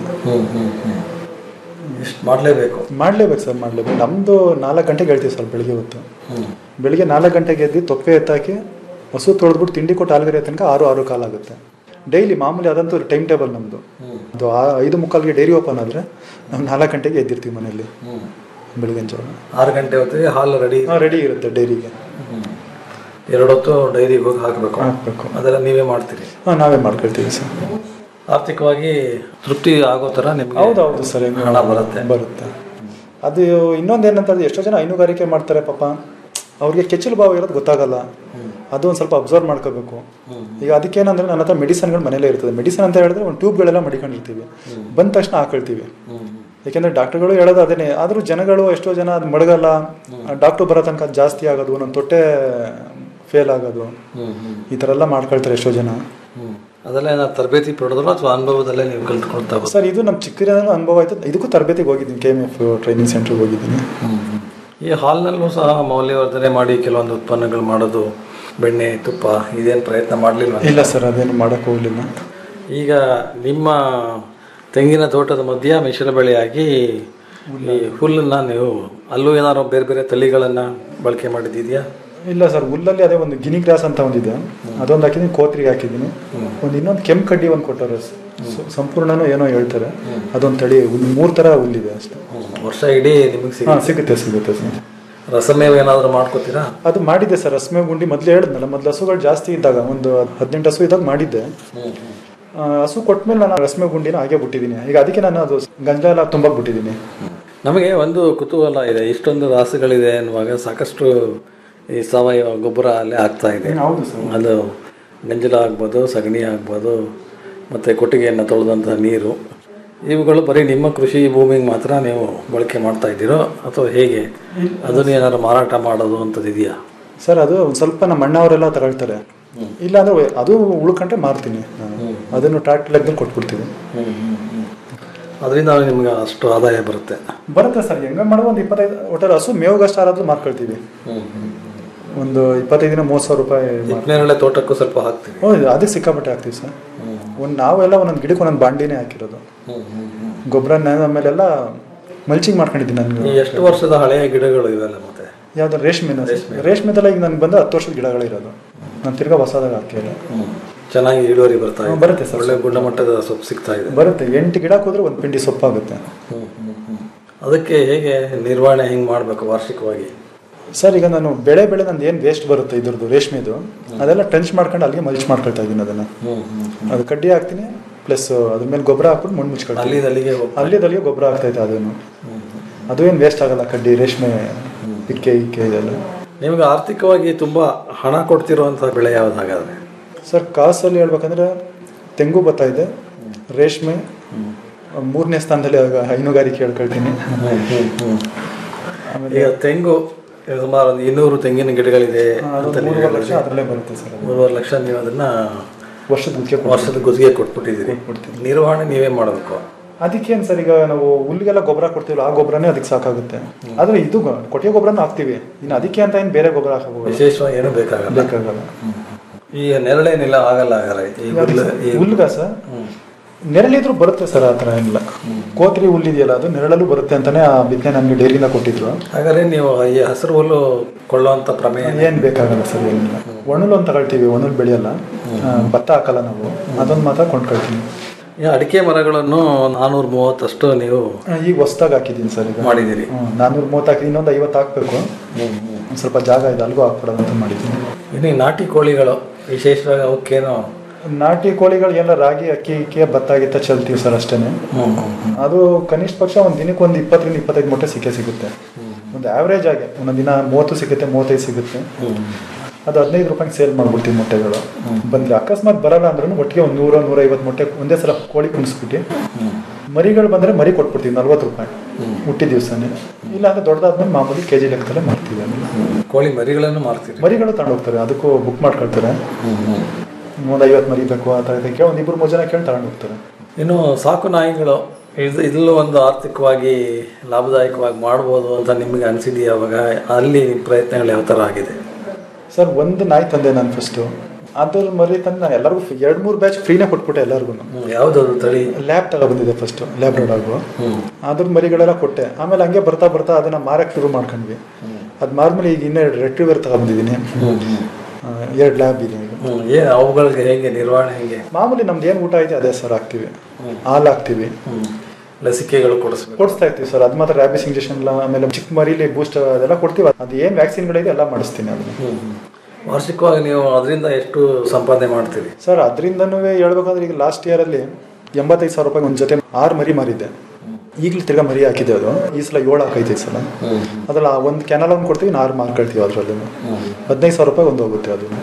ಇಷ್ಟು ಮಾಡಲೇಬೇಕು ಮಾಡ್ಲೇಬೇಕು ಸರ್ ಮಾಡ್ಲೇಬೇಕು ನಮ್ಮದು ನಾಲ್ಕು ಗಂಟೆಗೆ ಹೇಳ್ತೀವಿ ಸರ್ ಬೆಳಿಗ್ಗೆ ಹೊತ್ತು ಬೆಳಿಗ್ಗೆ ನಾಲ್ಕು ಗಂಟೆಗೆ ಎದ್ದು ತೊಪ್ಪೆ ಎತ್ತಾಕಿ ಹಸು ತೊಳೆದ್ಬಿಟ್ಟು ತಿಂಡಿ ಕೊಟ್ಟು ಹಾಲ್ಗರೆ ತನಕ ಆರು ಆರು ಕಾಲಾಗುತ್ತೆ ಡೈಲಿ ಮಾಮೂಲಿ ಅದಂತೂ ಟೈಮ್ ಟೇಬಲ್ ನಮ್ಮದು ಅದು ಆ- ಐದು ಮುಕ್ಕಾಲ್ಗೆ ಡೈರಿ ಓಪನ್ ಆದರೆ ನಾವು ನಾಲ್ಕು ಗಂಟೆಗೆ ಎದ್ದಿರ್ತೀವಿ ಮನೆಯಲ್ಲಿ ಬೆಳಗಿನ ಜಾವ ಆರು ಗಂಟೆ ಹೊತ್ತಿಗೆ ಹಾಲು ರೆಡಿ ರೆಡಿ ಇರುತ್ತೆ ಡೈರಿಗೆ ಎರಡು ಹೊತ್ತು ಡೈರಿಗೆ ಹೋಗಿ ಹಾಕಬೇಕು ಹಾಕ್ಬೇಕು. ಅದೆಲ್ಲ ನೀವೇ ಮಾಡ್ತೀರಿ ಹಾಂ ನಾವೇ ಮಾಡ್ಕೊಳ್ತೀವಿ ಸರ್ ಆರ್ಥಿಕವಾಗಿ ತೃಪ್ತಿ ಆಗೋ ಥರ ನಿಮಗೆ ಹೌದು ಹೌದು ಸರ್ ಹೆಂಗೆ ಹಣ ಬರುತ್ತೆ ಬರುತ್ತೆ ಅದು ಇನ್ನೊಂದು ಏನಂತಂದ್ರೆ ಎಷ್ಟೋ ಜನ ಹೈನುಗಾರಿಕೆ ಮಾಡ್ತಾರೆ ಪಾಪ ಅವ್ರಿಗೆ ಕೆಚ್ಚಲು ಭಾವ ಇರೋದು ಗೊತ್ತಾಗಲ್ಲ ಅದು ಒಂದು ಸ್ವಲ್ಪ ಅಬ್ಸರ್ವ್ ಮಾಡ್ಕೋಬೇಕು ಈಗ ಅದಕ್ಕೇನಂದ್ರೆ ನನ್ನ ಹತ್ರ ಮೆಡಿಸನ್ಗಳು ಮನೇಲೇ ಇರ್ತದೆ ಮೆಡಿಸನ್ ಅಂತ ಹೇಳಿದ್ರೆ ಒಂದು ಟ್ಯೂಬ್ಗಳೆಲ್ಲ ಮಡಿಕೊಂಡಿರ್ತೀವಿ ಬಂದ ತಕ್ಷಣ ಹಾಕೊಳ್ತೀವಿ ಯಾಕೆಂದ್ರೆ ಡಾಕ್ಟರ್ಗಳು ಹೇಳೋದು ಅದೇನೆ ಆದರೂ ಜನಗಳು ಎಷ್ಟೋ ಜನ ಅದು ಮಡಗಲ್ಲ ಡಾಕ್ಟರ್ ಬರೋ ತನಕ ಅದ್ ಜಾಸ್ತಿ ಆಗೋದು ಒಂದೊಂದು ತೊಟ್ಟೆ ಫೇಲ್ ಆಗೋದು ಈ ಥರ ಎಲ್ಲ ಮಾಡ್ಕೊಳ್ತಾರೆ ಎಷ್ಟೋ ಜನ ಅದೆಲ್ಲ ಏನಾದ್ರು ತರಬೇತಿ ಪಡೆದ್ರು ಅಥವಾ ಅನುಭವದಲ್ಲೇ ನೀವು ಕಲ್ತ್ಕೊಳ್ತಾ ಹೋಗ್ತೀರಾ? ಸರ್ ಇದು ನಮ್ಮ ಚಿಕ್ಕದಿನ ಅನುಭವ ಆಯ್ತು ಇದಕ್ಕೂ ತರಬೇತಿಗೆ ಹೋಗಿದ್ದೀನಿ ಕೆ ಎಮ್ ಎಫ್ ಟ್ರೈನಿಂಗ್ ಸೆಂಟ್ರಿಗೆ ಹೋಗಿದ್ದೀನಿ ಈ ಹಾಲ್ನಲ್ಲೂ ಸಹ ಮೌಲ್ಯವರ್ಧನೆ ಮಾಡಿ ಕೆಲವೊಂದು ಉತ್ಪನ್ನಗಳು ಮಾಡೋದು ಬೆಣ್ಣೆ ತುಪ್ಪ ಇದೇನು ಪ್ರಯತ್ನ ಮಾಡಲಿಲ್ಲ ಇಲ್ಲ ಸರ್ ಅದೇನು ಮಾಡೋಕ್ಕೆ ಹೋಗಲಿಲ್ಲ ಈಗ ನಿಮ್ಮ ತೆಂಗಿನ ತೋಟದ ಮಧ್ಯ ಮಿಶ್ರ ಬೆಳೆಯಾಗಿ ಈ ಹುಲ್ಲನ್ನ ನೀವು ಅಲ್ಲೂ ಏನಾದ್ರು ಬೇರೆ ಬೇರೆ ತಳಿಗಳನ್ನು ಬಳಕೆ ಮಾಡಿದ್ದಿದೆಯಾ ಇಲ್ಲ ಸರ್ ಹುಲ್ಲಲ್ಲಿ ಅದೇ ಒಂದು ಗಿನಿ ಗ್ರಾಸ್ ಅಂತ ಒಂದಿದೆ ಅದೊಂದು ಹಾಕಿದ್ದೀನಿ ಕೋತ್ರಿಗೆ ಹಾಕಿದ್ದೀನಿ ಒಂದು ಇನ್ನೊಂದು ಕೆಂಪು ಕಡ್ಡಿ ಒಂದು ಕೊಟ್ಟಾರೆ ಸ- ಸಂಪೂರ್ಣನೂ ಏನೋ ಹೇಳ್ತಾರೆ ಅದೊಂದು ತಳಿ ಒಂದು ಮೂರು ಥರ ಹುಲ್ಲಿದೆ ಅಷ್ಟೇ ವರ್ಷ ಇಡೀ ನಿಮಗೆ ಹಾಂ ಸಿಗುತ್ತೆ ಸಿಗುತ್ತೆ ಸಿಗುತ್ತೆ ಸರ್ ರಸಮೇವ ಏನಾದರೂ ಮಾಡ್ಕೋತೀರಾ ಅದು ಮಾಡಿದ್ದೆ ಸರ್ ರಸ್ಮೆ ಗುಂಡಿ ಮೊದಲು ಹೇಳಿದ್ನಲ್ಲ ಮೊದಲು ಹಸುಗಳು ಜಾಸ್ತಿ ಇದ್ದಾಗ ಒಂದು ಹದಿನೆಂಟು ಹಸು ಇದ್ದಾಗ ಮಾಡಿದ್ದೆ ಆ, ಹಸು ಕೊಟ್ಮೇಲೆ ನಾನು ರಸ್ಮೆ ಗುಂಡಿನ ಹಾಗೆ ಬಿಟ್ಟಿದ್ದೀನಿ ಈಗ ಅದಕ್ಕೆ ನಾನು ಅದು ಗಂಜಲ ಎಲ್ಲ ತುಂಬಕ್ಕೆ ಬಿಟ್ಟಿದ್ದೀನಿ ನಮಗೆ ಒಂದು ಕುತೂಹಲ ಇದೆ ಇಷ್ಟೊಂದು ರಾಸುಗಳಿದೆ ಅನ್ನುವಾಗ ಸಾಕಷ್ಟು ಈ ಸಾವಯವ ಗೊಬ್ಬರ ಅಲ್ಲೇ ಆಗ್ತಾ ಇದೆ ಹೌದು ಸರ್. ಅದು ಗಂಜಲ ಆಗ್ಬೋದು ಸಗಣಿ ಆಗ್ಬೋದು ಮತ್ತು ಕೊಟ್ಟಿಗೆಯನ್ನು ತೊಳೆದಂಥ ನೀರು ಇವುಗಳು ಬರೀ ನಿಮ್ಮ ಕೃಷಿ ಭೂಮಿಗೆ ಮಾತ್ರ ನೀವು ಬಳಕೆ ಮಾಡ್ತಾ ಇದ್ದೀರೋ ಅಥವಾ ಹೇಗೆ ಅದನ್ನು ಏನಾದ್ರು ಮಾರಾಟ ಮಾಡೋದು ಅಂಥದ್ದು ಇದೆಯಾ ಸರ್ ಅದು ಒಂದು ಸ್ವಲ್ಪ ನಮ್ಮ ಅಣ್ಣವರೆಲ್ಲ ತಗೊಳ್ತಾರೆ ಇಲ್ಲ ಅಂದ್ರೆ ಅದು ಉಳ್ಕೊಂಡ್ರೆ ಮಾರ್ತೀನಿ ನಾನು. ಅದನ್ನು ಟ್ರಾಕ್ಟರ್ ಲೆಕ್ಕದಲ್ಲಿ ಕೊಟ್ಬಿಡ್ತೀವಿ ಅದರಿಂದ ನಿಮ್ಗೆ ಅಷ್ಟು ಆದಾಯ ಬರುತ್ತೆ ಬರುತ್ತೆ ಸರ್ ಹೆಂಗ ಮಾಡೋ ಒಂದು ಇಪ್ಪತ್ತೈದು ಒಟ್ಟಾರೆ ಹಸು ಮೇವುಗಷ್ಟು ಆರಾದ್ರೂ ಮಾರ್ಕೊಳ್ತೀವಿ ಒಂದು ಇಪ್ಪತ್ತೈದು ದಿನ ಮೂವತ್ತು ಸಾವಿರ ರೂಪಾಯಿ ಮಾರ್- ನೇರಳೆ ತೋಟಕ್ಕೂ ಸ್ವಲ್ಪ ಹಾಕ್ತೀವಿ ಹೌದು ಅದಕ್ಕೆ ಸಿಕ್ಕಾಪಟ್ಟೆ ಹಾಕ್ತೀವಿ ಸರ್ ಒಂದು ನಾವೆಲ್ಲ ಒಂದೊಂದು ಗಿಡಕ್ಕೆ ಒಂದೊಂದು ಬಾಂಡಿನೇ ಹಾಕಿರೋದು ಗೊಬ್ಬರ ಆಮೇಲೆಲ್ಲ ಮಲ್ಚಿಂಗ್ ಮಾಡ್ಕೊಂಡಿದ್ದೀನಿ ಈ ನನಗೆ ಎಷ್ಟು ವರ್ಷದ ಹಳೆಯ ಗಿಡಗಳು ಇವೆಲ್ಲ ಮತ್ತೆ ಯಾವ್ದು ರೇಷ್ಮೆನ ರೇಷ್ಮೆದೆಲ್ಲ ಈಗ ನನಗೆ ಬಂದ ಹತ್ತು ವರ್ಷದ ಗಿಡಗಳಿರೋದು ನಾನು ತಿರ್ಗಾ ಹೊಸದಾಗ ಹಾಕಿಲ್ಲ ಚೆನ್ನಾಗಿ ಇಳುವರಿ ಬರ್ತಾ ಇದೆ ಬರುತ್ತೆ ಸರ್. ಒಳ್ಳೆ ಗುಣಮಟ್ಟದ ಸೊಪ್ಪು ಸಿಗ್ತಾ ಇದೆ ಬರುತ್ತೆ ಎಂಟು ಗಿಡ ಹೋದ್ರೆ ಒಂದು ಪಿಂಡಿ ಸೊಪ್ಪಾಗುತ್ತೆ ಅದಕ್ಕೆ ಹೇಗೆ ನಿರ್ವಹಣೆ ಹೆಂಗೆ ಮಾಡಬೇಕು ವಾರ್ಷಿಕವಾಗಿ ಸರ್ ಈಗ ನಾನು ಬೆಳೆ ಬೆಳೆ ನಂದು ಏನು ವೇಸ್ಟ್ ಬರುತ್ತೆ ಇದ್ರದ್ದು ರೇಷ್ಮೆದು ಅದೆಲ್ಲ ಟಂಚ್ ಮಾಡ್ಕೊಂಡು ಅಲ್ಲಿಗೆ ಮಲ್ಚ್ ಮಾಡ್ಕೊಳ್ತಾ ಇದ್ದೀನಿ ಅದನ್ನು ಅದು ಕಡ್ಡಿ ಹಾಕ್ತೀನಿ ಪ್ಲಸ್ ಅದ್ರ ಮೇಲೆ ಗೊಬ್ಬರ ಹಾಕ್ಬಿಟ್ಟು ಮಣ್ಣು ಮುಚ್ಕೊಳ್ತೀನಿ ಅಲ್ಲಿಂದ ಅಲ್ಲಿಗೆ ಹೋಗ್ತಾ ಅಲ್ಲಿಂದ ಅಲ್ಲಿಗೆ ಗೊಬ್ಬರ ಆಗ್ತೈತೆ ಅದನ್ನು ಅದು ಏನು ವೇಸ್ಟ್ ಆಗಲ್ಲ ಕಡ್ಡಿ ರೇಷ್ಮೆ ಇಕ್ಕೆ ಇಕ್ಕೆ ಇದೆಲ್ಲ ನಿಮಗೆ ಆರ್ಥಿಕವಾಗಿ ತುಂಬ ಹಣ ಕೊಡ್ತಿರುವಂಥ ಬೆಳೆ ಯಾವ್ದು ಹಾಗಾದ್ರೆ ಸರ್ ಕಾಸಲ್ಲಿ ಹೇಳ್ಬೇಕಂದ್ರೆ ತೆಂಗು ಬರ್ತಾ ಇದೆ ರೇಷ್ಮೆ ಮೂರನೇ ಸ್ಥಾನದಲ್ಲಿ ಆಗ ಹೈನುಗಾರಿಕೆ ಹೇಳ್ಕೊಳ್ತೀನಿ ಈಗ ತೆಂಗು ಸುಮಾರು ಒಂದು ಇನ್ನೂರು ತೆಂಗಿನ ಗಿಡಗಳಿದೆ ಅದು ಅಂತ ನೀವು ಮೂರುವರೆ ಲಕ್ಷ ಹೇಳಿದ್ರಿ. ಅದರಲ್ಲೇ ಬರುತ್ತೆ ಸರ್ ಅದು. ಮೂರುವರೆ ಲಕ್ಷ ನೀವು ಅದನ್ನ ವರ್ಷದ ಗುತ್ತಿಗೆ ಕೊಡ್ತೀವಿ. ವರ್ಷದ ಗುತ್ತಿಗೆ ಕೊಟ್ಬಿಟ್ಟಿದ್ದೀರಿ ನಿರ್ವಹಣೆ ನೀವೇ ಮಾಡಬೇಕು ಅದಕ್ಕೇನು ಸರ್ ಈಗ ನಾವು ಹುಲ್ಲಿಗೆಲ್ಲ ಗೊಬ್ಬರ ಕೊಡ್ತೀವಲ್ಲ ಆ ಗೊಬ್ಬರನೇ ಅದಕ್ಕೆ ಸಾಕಾಗುತ್ತೆ ಆದ್ರೆ ಇದು ಗೊ- ಕೊಟ್ಟಿಗೆ ಗೊಬ್ಬರನ ಹಾಕ್ತಿವಿ ಇನ್ನು ಅದಕ್ಕೆ ಅಂತ ಏನು ಬೇರೆ ಗೊಬ್ಬರ ಹಾಕಬಹುದು ವಿಶೇಷವಾಗಿ ಏನು ಬೇಕಾಗಲ್ಲ ಬೇಕಾಗಲ್ಲ ಈ ನೆರಳೇನಿಲ್ಲ ಆಗಲ್ಲ ಹಾಗಾದ್ರೆ ಈ ಹುಲ್ಲು ಈ ಹುಲ್ಗ ಸರ್ ನೆರಳಿದ್ರು ಬರುತ್ತೆ ಸರ್ ಆ ಥರ ಏನಿಲ್ಲ ಕೋತ್ರಿ ಹುಲ್ಲಿದೆಯಲ್ಲ ಅದು ನೆರಳಲ್ಲೂ ಬರುತ್ತೆ ಅಂತಾನೆ ಆ ಬಿತ್ತನೆ ನಮಗೆ ಡೈರಿನ ಕೊಟ್ಟಿದ್ರು ಹಾಗಾದ್ರೆ ನೀವು ಈ ಹಸಿರು ಹುಲ್ಲು ಕೊಳ್ಳುವಂಥ ಪ್ರಮೇಯ ಏನ್ ಬೇಕಾಗಲ್ಲ ಸರ್ ಏನಿಲ್ಲ ಒಣಲು ಅಂತ ತಗೊಳ್ತೀವಿ ಒಣಲು ಬೆಳೆಯಲ್ಲ ಆ, ಭತ್ತ ಹಾಕಲ್ಲ ನಾವು ಅದೊಂದು ಮಾತ್ರ ಕೊಂಡ್ಕೊಳ್ತೀವಿ ಈ ಅಡಿಕೆ ಮರಗಳನ್ನು ನಾನೂರ ಮೂವತ್ತಷ್ಟು ನೀವು ಆ, ಈಗ ಹೊಸ್ದಾಗಿ ಹಾಕಿದ್ದೀನಿ ಸರ್ ಈಗ ಮಾಡಿದ್ದೀರಿ ನಾನ್ನೂರ ಮೂವತ್ತು ಹಾಕಿ ಇನ್ನೊಂದು ಐವತ್ತು ಹಾಕ್ಬೇಕು ಒಂದ್ ಸ್ವಲ್ಪ ಜಾಗ ಇದೆ ಅಲ್ಗೂ ಹಾಕ್ಬಿಡೋದು ಅಂತ ಮಾಡಿದ್ದೀನಿ ಇನ್ನು ಈ ನಾಟಿ ಕೋಳಿಗಳು ವಿಶೇಷವಾಗಿ ಅವಕ್ಕೇನು ನಾಟಿ ಕೋಳಿಗಳು ಎಲ್ಲ ರಾಗಿ ಅಕ್ಕಿ ಇಕ್ಕಿ ಭತ್ತ ಗಿತ್ತ ಚಲ್ತೀವಿ ಸರ್ ಅಷ್ಟೇನೆ ಅದು ಕನಿಷ್ಠ ಪಕ್ಷ ಒಂದು ದಿನಕ್ಕೆ ಒಂದು ಇಪ್ಪತ್ತರಿಂದ ಇಪ್ಪತ್ತೈದು ಮೊಟ್ಟೆ ಸಿಕ್ಕೇ ಸಿಗುತ್ತೆ ಒಂದು ಆವ್ರೇಜ್ ಆಗಿ ಒಂದೊಂದು ದಿನ ಮೂವತ್ತು ಸಿಗುತ್ತೆ ಮೂವತ್ತೈದು ಸಿಗುತ್ತೆ ಅದು ಹದಿನೈದು ರೂಪಾಯಿಗೆ ಸೇಲ್ ಮಾಡ್ಬಿಡ್ತೀವಿ ಮೊಟ್ಟೆಗಳು ಬಂದ್ರೆ ಅಕಸ್ಮಾತ್ ಬರಲ್ಲ ಅಂದ್ರೂ ಒಟ್ಟಿಗೆ ಒಂದು ನೂರ ನೂರೈವತ್ತು ಮೊಟ್ಟೆ ಒಂದೇ ಸಲ ಕೋಳಿ ಕುಣಿಸ್ಬಿಟ್ಟು ಮರಿಗಳು ಬಂದರೆ ಮರಿ ಕೊಟ್ಬಿಡ್ತೀವಿ ನಲ್ವತ್ತು ರೂಪಾಯಿ ಹುಟ್ಟಿ ದಿವಸನೇ ಇಲ್ಲ ಅಂದ್ರೆ ದೊಡ್ಡದಾದ್ಮೇಲೆ ಮಾಮೂಲಿ ಕೆ ಜಿ ಲೆಕ್ಕದಲ್ಲೇ ಮಾಡ್ತೀವಿ ಅದನ್ನ. ಕೋಳಿ ಮರಿಗಳನ್ನು ಮಾರ್ತೀರಿ ಮರಿಗಳು ತಗೊಂಡೋಗ್ತಾರೆ ಅದಕ್ಕೂ ಬುಕ್ ಮಾಡ್ಕೊಳ್ತಾರೆ ಒಂದು ಐವತ್ತು ಮರಿ ಬೇಕು ಆ ಥರ ಕೇಳಿ ಒಂದು ಇಬ್ಬರು ಮೂರು ಜನ ಕೇಳಿ ತಗೊಂಡು ಹೋಗ್ತಾರೆ ಇನ್ನು ಸಾಕು ನಾಯಿಗಳು ಇದು ಇದರಲ್ಲೂ ಒಂದು ಆರ್ಥಿಕವಾಗಿ ಲಾಭದಾಯಕವಾಗಿ ಮಾಡ್ಬೋದು ಅಂತ ನಿಮಗೆ ಅನಿಸಿದೆಯಾ ಅವಾಗ ಅಲ್ಲಿ ನಿಮ್ಮ ಪ್ರಯತ್ನಗಳು ಯಾವ ಥರ ಆಗಿದೆ ಸರ್ ಒಂದು ನಾಯಿ ತಂದೆ ನಾನು ಫಸ್ಟು ಅದ್ರ ಮರಿ ತಂದು ನಾನು ಎಲ್ಲರಿಗೂ ಎರಡು ಮೂರು ಬ್ಯಾಚ್ ಫ್ರೀನೇ ಕೊಟ್ಬಿಟ್ಟೆ ಎಲ್ಲರಿಗೂ ಯಾವುದದು ತಳಿ ಲ್ಯಾಬ್ ತಗೊಬಂದಿದೆ ಫಸ್ಟು ಲ್ಯಾಬ್ ಡಾಗು ಅದ್ರ ಮರಿಗಳೆಲ್ಲ ಕೊಟ್ಟೆ ಆಮೇಲೆ ಹಂಗೆ ಬರ್ತಾ ಬರ್ತಾ ಅದನ್ನ ಮಾರಕ್ಕೆ ಶುರು ಮಾಡ್ಕೊಂಡ್ವಿ ಅದು ಮಾರ್ಮೇಲೆ ಈಗ ಇನ್ನೂ ಎರಡು ರೆಟ್ರಿವರ್ ತಗೊಂಬಂದಿದ್ದೀನಿ ಎರಡು ಲ್ಯಾಬ್ ಇದೆ ಈಗ ಏನು ಅವುಗಳಿಗೆ ಹೇಗೆ ನಿರ್ವಹಣೆ ಹೇಗೆ ಮಾಮೂಲಿ ನಮ್ದು ಏನು ಊಟ ಐತೆ ಅದೇ ಸರ್ ಹಾಕ್ತೀವಿ ಹಾಲು ಹಾಕ್ತೀವಿ ಲಸಿಕೆಗಳು ಕೊಡಿಸ್ಬೇಕು ಕೊಡಿಸ್ತಾ ಇರ್ತೀವಿ ಸರ್ ಅದು ಮಾತ್ರ ರ್ಯಾಬಿಸ್ ಇಂಜೆಕ್ಷನ್ ಎಲ್ಲ ಆಮೇಲೆ ಚಿಕ್ಕ ಮರಿಲಿ ಬೂಸ್ಟ್ ಅದೆಲ್ಲ ಕೊಡ್ತೀವಿ ಅದು ಏನು ವ್ಯಾಕ್ಸಿನ್ಗಳಿದೆ ಎಲ್ಲ ಮಾಡಿಸ್ತೀನಿ ಅದನ್ನ ವಾರ್ಷಿಕವಾಗಿ ನೀವು ಅದರಿಂದ ಎಷ್ಟು ಸಂಪಾದನೆ ಮಾಡ್ತೀರಿ ಸರ್ ಅದರಿಂದನೂ ಹೇಳ್ಬೇಕಂದ್ರೆ ಈಗ ಲಾಸ್ಟ್ ಇಯರಲ್ಲಿ ಎಂಬತ್ತೈದು ಸಾವಿರ ರೂಪಾಯಿ ಒಂದು ಜೊತೆ ಆರು ಮರಿ ಮಾರಿದ್ದೆ ಈಗಲೂ ತಿರ್ಗಾ ಮರಿ ಹಾಕಿದೆ ಅದು ಈ ಸಲ ಏಳು ಹಾಕೈತೆ ಈ ಸಲ ಅದ್ರಲ್ಲಿ ಆ ಒಂದು ಕ್ಯಾನಲ್ ಒಂದು ಕೊಡ್ತೀವಿ ಆರು ಮಾರ್ಕೊಳ್ತೀವಿ ಅದರಲ್ಲಿ ಹದಿನೈದು ಸಾವಿರ ರೂಪಾಯಿ ಒಂದು ಹೋಗುತ್ತೆ ಅದು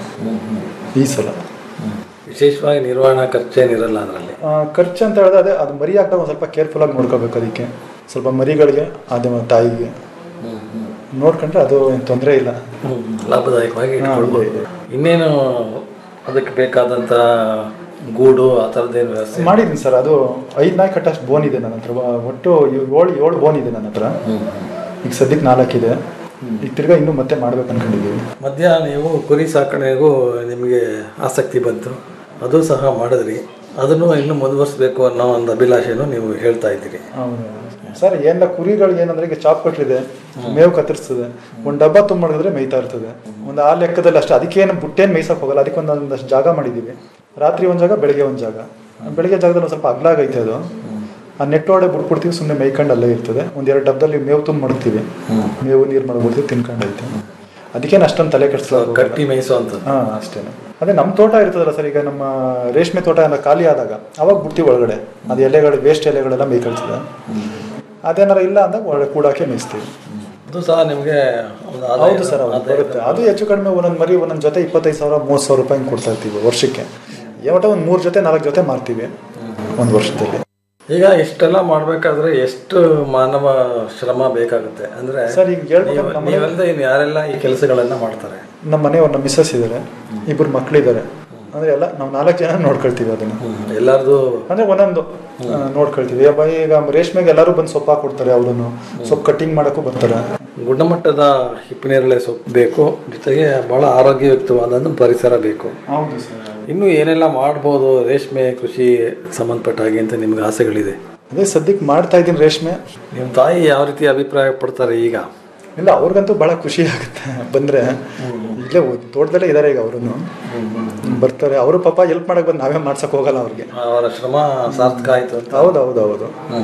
ಈ ಸಲ ವಿಶೇಷವಾಗಿ ನಿರ್ವಹಣಾ ಖರ್ಚೇನಿರಲ್ಲ ಅದರಲ್ಲಿ ಆ, ಖರ್ಚು ಅಂತ ಹೇಳಿದ್ರೆ ಅದೇ ಅದು ಮರಿ ಹಾಕಿದಾಗ ಒಂದು ಸ್ವಲ್ಪ ಕೇರ್ಫುಲ್ಲಾಗಿ ನೋಡ್ಕೋಬೇಕು ಅದಕ್ಕೆ ಸ್ವಲ್ಪ ಮರಿಗಳಿಗೆ ಅದೇ ಮತ್ತೆ ತಾಯಿಗೆ ನೋಡ್ಕೊಂಡ್ರೆ ಅದು ಏನು ತೊಂದರೆ ಇಲ್ಲ ಲಾಭದಾಯಕವಾಗಿ ಹಾ, ಇಟ್ಕೊಳ್ಬೋದು ಇದೆ, ಇನ್ನೇನು ಅದಕ್ಕೆ ಬೇಕಾದಂಥ ಗೂಡು ಆ ಥರದ್ದೇನು ವ್ಯವಸ್ಥೆ ಮಾಡಿದ್ದೀನಿ ಸರ್ ಅದು ಐದು ನಾಯಿ ಕಟ್ಟಷ್ಟು ಬೋನ್ ಇದೆ ನನ್ನ ಹತ್ರ ವ- ಒಟ್ಟು ಏಳು ಏಳು ಬೋನ್ ಇದೆ ನನ್ನ ಹತ್ರ ಈಗ ಸದ್ಯಕ್ಕೆ ನಾಲ್ಕಿದೆ ಈಗ ತಿರ್ಗಾ ಇನ್ನೂ ಮತ್ತೆ ಮಾಡ್ಬೇಕು ಅನ್ಕೊಂಡಿದ್ದೀವಿ ಮಧ್ಯ ನೀವು ಕುರಿ ಸಾಕಣೆಗೂ ನಿಮಗೆ ಆಸಕ್ತಿ ಬಂತು ಅದು ಸಹ ಮಾಡಿದ್ರಿ ಅದನ್ನು ಇನ್ನೂ ಮುಂದುವರಿಸಬೇಕು ಅನ್ನೋ ಒಂದು ಅಭಿಲಾಷೆನೂ ನೀವು ಹೇಳ್ತಾ ಇದ್ದೀರಿ ಹೌದು ಸರ್ ಏನಿಲ್ಲ ಕುರಿಗಳು ಏನಂದ್ರೆ ಈಗ ಚಾಪ್ ಕಟ್ಟಿದೆ ಮೇವು ಕತ್ತರಿಸ್ತದೆ ಒಂದು ಡಬ್ಬ ತುಂಬ ಮಾಡಿದ್ರೆ ಮೇಯ್ತಾ ಇರ್ತದೆ ಒಂದು ಆ ಲೆಕ್ಕದಲ್ಲಿ ಅಷ್ಟೇ ಅದಕ್ಕೇನು ಬುಟ್ಟೇನು ಮೇಯ್ಸಕ್ ಹೋಗಲ್ಲ ಅದಕ್ಕೆ ಒಂದು ಒಂದಷ್ಟು ಜಾಗ ಮಾಡಿದ್ದೀವಿ ರಾತ್ರಿ ಒಂದು ಜಾಗ ಬೆಳಗ್ಗೆ ಒಂದು ಜಾಗ ಬೆಳಗ್ಗೆ ಜಾಗದಲ್ಲಿ ಒಂದು ಸ್ವಲ್ಪ ಅಗ್ಲಾಗೈತೆ ಅದು ಆ ನೆಟ್ ಒಡೆ ಬಿಟ್ಬಿಡ್ತೀವಿ ಸುಮ್ಮನೆ ಮೇಯ್ಕೊಂಡು ಅಲ್ಲೇ ಇರ್ತದೆ ಒಂದು ಎರಡು ಡಬ್ಬದಲ್ಲಿ ಮೇವು ತುಂಬ ಮಾಡ್ತೀವಿ ಮೇವು ನೀರು ಮಾಡ್ಬಿಡ್ತೀವಿ ತಿನ್ಕೊಂಡು ಐತೆ ಅದಕ್ಕೇನು ಅಷ್ಟೊಂದು ತಲೆ ಕೆಡಿಸ್ಲಾಗ ಕಟ್ಟಿ ಮೇಯಿಸೋ ಅಂತ ಹಾ ಅಷ್ಟೇ ಅದೇ ನಮ್ಮ ತೋಟ ಇರ್ತದಲ್ಲ ಸರ್ ಈಗ ನಮ್ಮ ರೇಷ್ಮೆ ತೋಟ ಎಲ್ಲ ಖಾಲಿ ಆದಾಗ ಅವಾಗ ಬುಟ್ಟಿ ಒಳಗಡೆ ಅದು ಎಲೆಗಳು ವೇಸ್ಟ್ ಎಲೆಗಳೆಲ್ಲ ಮೇಯ್ಕೊಳ್ತದೆ ಅದೇನಾರ ಇಲ್ಲ ಅಂದಾಗ ಒಳಗೆ ಕೂಡಾಕೆ ಮೇಯಿಸ್ತೀವಿ ಅದು ಸಹ ನಿಮಗೆ ಒಂದು ಆದಾಯ- ಹೌದು ಸರ್ ಹೌದು ಆದಾಯ ಬರುತ್ತೆ ಅದು ಹೆಚ್ಚು ಕಡಿಮೆ ಒಂದೊಂದು ಮರಿ ಒಂದೊಂದು ಜೊತೆ ಇಪ್ಪತ್ತೈದು ಸಾವಿರ ಮೂವತ್ತು ಸಾವಿರ ರೂಪಾಯಿ ಹಿಂಗೆ ಕೊಡ್ತಾ ಇರ್ತೀವಿ ವರ್ಷಕ್ಕೆ ಯಾವಟ ಒಂದು ಮೂರು ಜೊತೆ ನಾಲ್ಕು ಜೊತೆ ಮಾರ್ತೀವಿ ಒಂದು ವರ್ಷದಲ್ಲಿ ಈಗ ಇಷ್ಟೆಲ್ಲ ಮಾಡಬೇಕಾದ್ರೆ ಎಷ್ಟು ಮಾನವ ಶ್ರಮ ಬೇಕಾಗುತ್ತೆ ಅಂದ್ರೆ ಸರ್, ಈಗ ಹೇಳ್ಬೇಕಂದ್ರೆ ನಮ್ಮ- ನೀವೆಲ್ಲ ಇನ್ನು ಯಾರೆಲ್ಲ ಈ ಕೆಲಸಗಳನ್ನ ಮಾಡ್ತಾರೆ ನಮ್ಮ ಮನೆಯವ್ರು ನಮ್ಮ ಮಿಸ್ಸಸ್ ಇದ್ದಾರೆ ಇಬ್ಬರು ಮಕ್ಕಳಿದ್ದಾರೆ ಅಂದರೆ ಎಲ್ಲ ನಾವು ನಾಲ್ಕು ಜನ ನೋಡ್ಕೊಳ್ತೀವಿ ಅದನ್ನು ಎಲ್ಲಾರ್ದು ಅಂದರೆ ಒಂದೊಂದು ಆ, ನೋಡ್ಕೊಳ್ತೀವಿ ಈಗ ಬೈ- ಈಗ ರೇಷ್ಮೆಗೆ ಎಲ್ಲರೂ ಬಂದು ಸೊಪ್ಪು ಹಾಕೊಡ್ತಾರೆ ಅವರನ್ನು ಸೊಪ್ಪು ಕಟ್ಟಿಂಗ್ ಮಾಡೋಕ್ಕೂ ಬರ್ತಾರೆ ಗುಣಮಟ್ಟದ ಹಿಪ್ಪನೇರಳೆ ಸೊಪ್ಪು ಬೇಕು ಜೊತೆಗೆ ಬಹಳ ಆರೋಗ್ಯಯುಕ್ತವಾದ ಪರಿಸರ ಬೇಕು ಹೌದು ಸರ್ ಇನ್ನು ಏನೆಲ್ಲ ಮಾಡ್ಬೋದು ರೇಷ್ಮೆ ಕೃಷಿ ಸಂಬಂಧಪಟ್ಟ ಹಾಗೆ ಅಂತ ನಿಮ್ಗೆ ಆಸೆಗಳಿದೆ ಅದೇ ಸದ್ಯಕ್ಕೆ ಮಾಡ್ತಾ ಇದ್ದೀನಿ ರೇಷ್ಮೆ ನಿಮ್ಮ ತಾಯಿ ಯಾವ ರೀತಿ ಅಭಿಪ್ರಾಯ ಪಡ್ತಾರೆ ಈಗ ಇಲ್ಲ ಅವ್ರಿಗಂತೂ ಭಾಳ ಖುಷಿ ಆಗುತ್ತೆ ಬಂದರೆ ಇಲ್ಲೇ ತೋಟದಲ್ಲೇ ಇದ್ದಾರೆ ಈಗ ಅವರು ಬರ್ತಾರೆ ಅವರು ಪಾಪ ಹೆಲ್ಪ್ ಮಾಡಕ್ಕೆ ಬಂದು ನಾವೇ ಮಾಡ್ಸಕ್ ಹೋಗಲ್ಲ ಅವ್ರಿಗೆ ಅವರ ಶ್ರಮ ಸಾರ್ಥಕ ಆಯ್ತು ಅಂತ ಹೌದು ಹೌದು ಹೌದು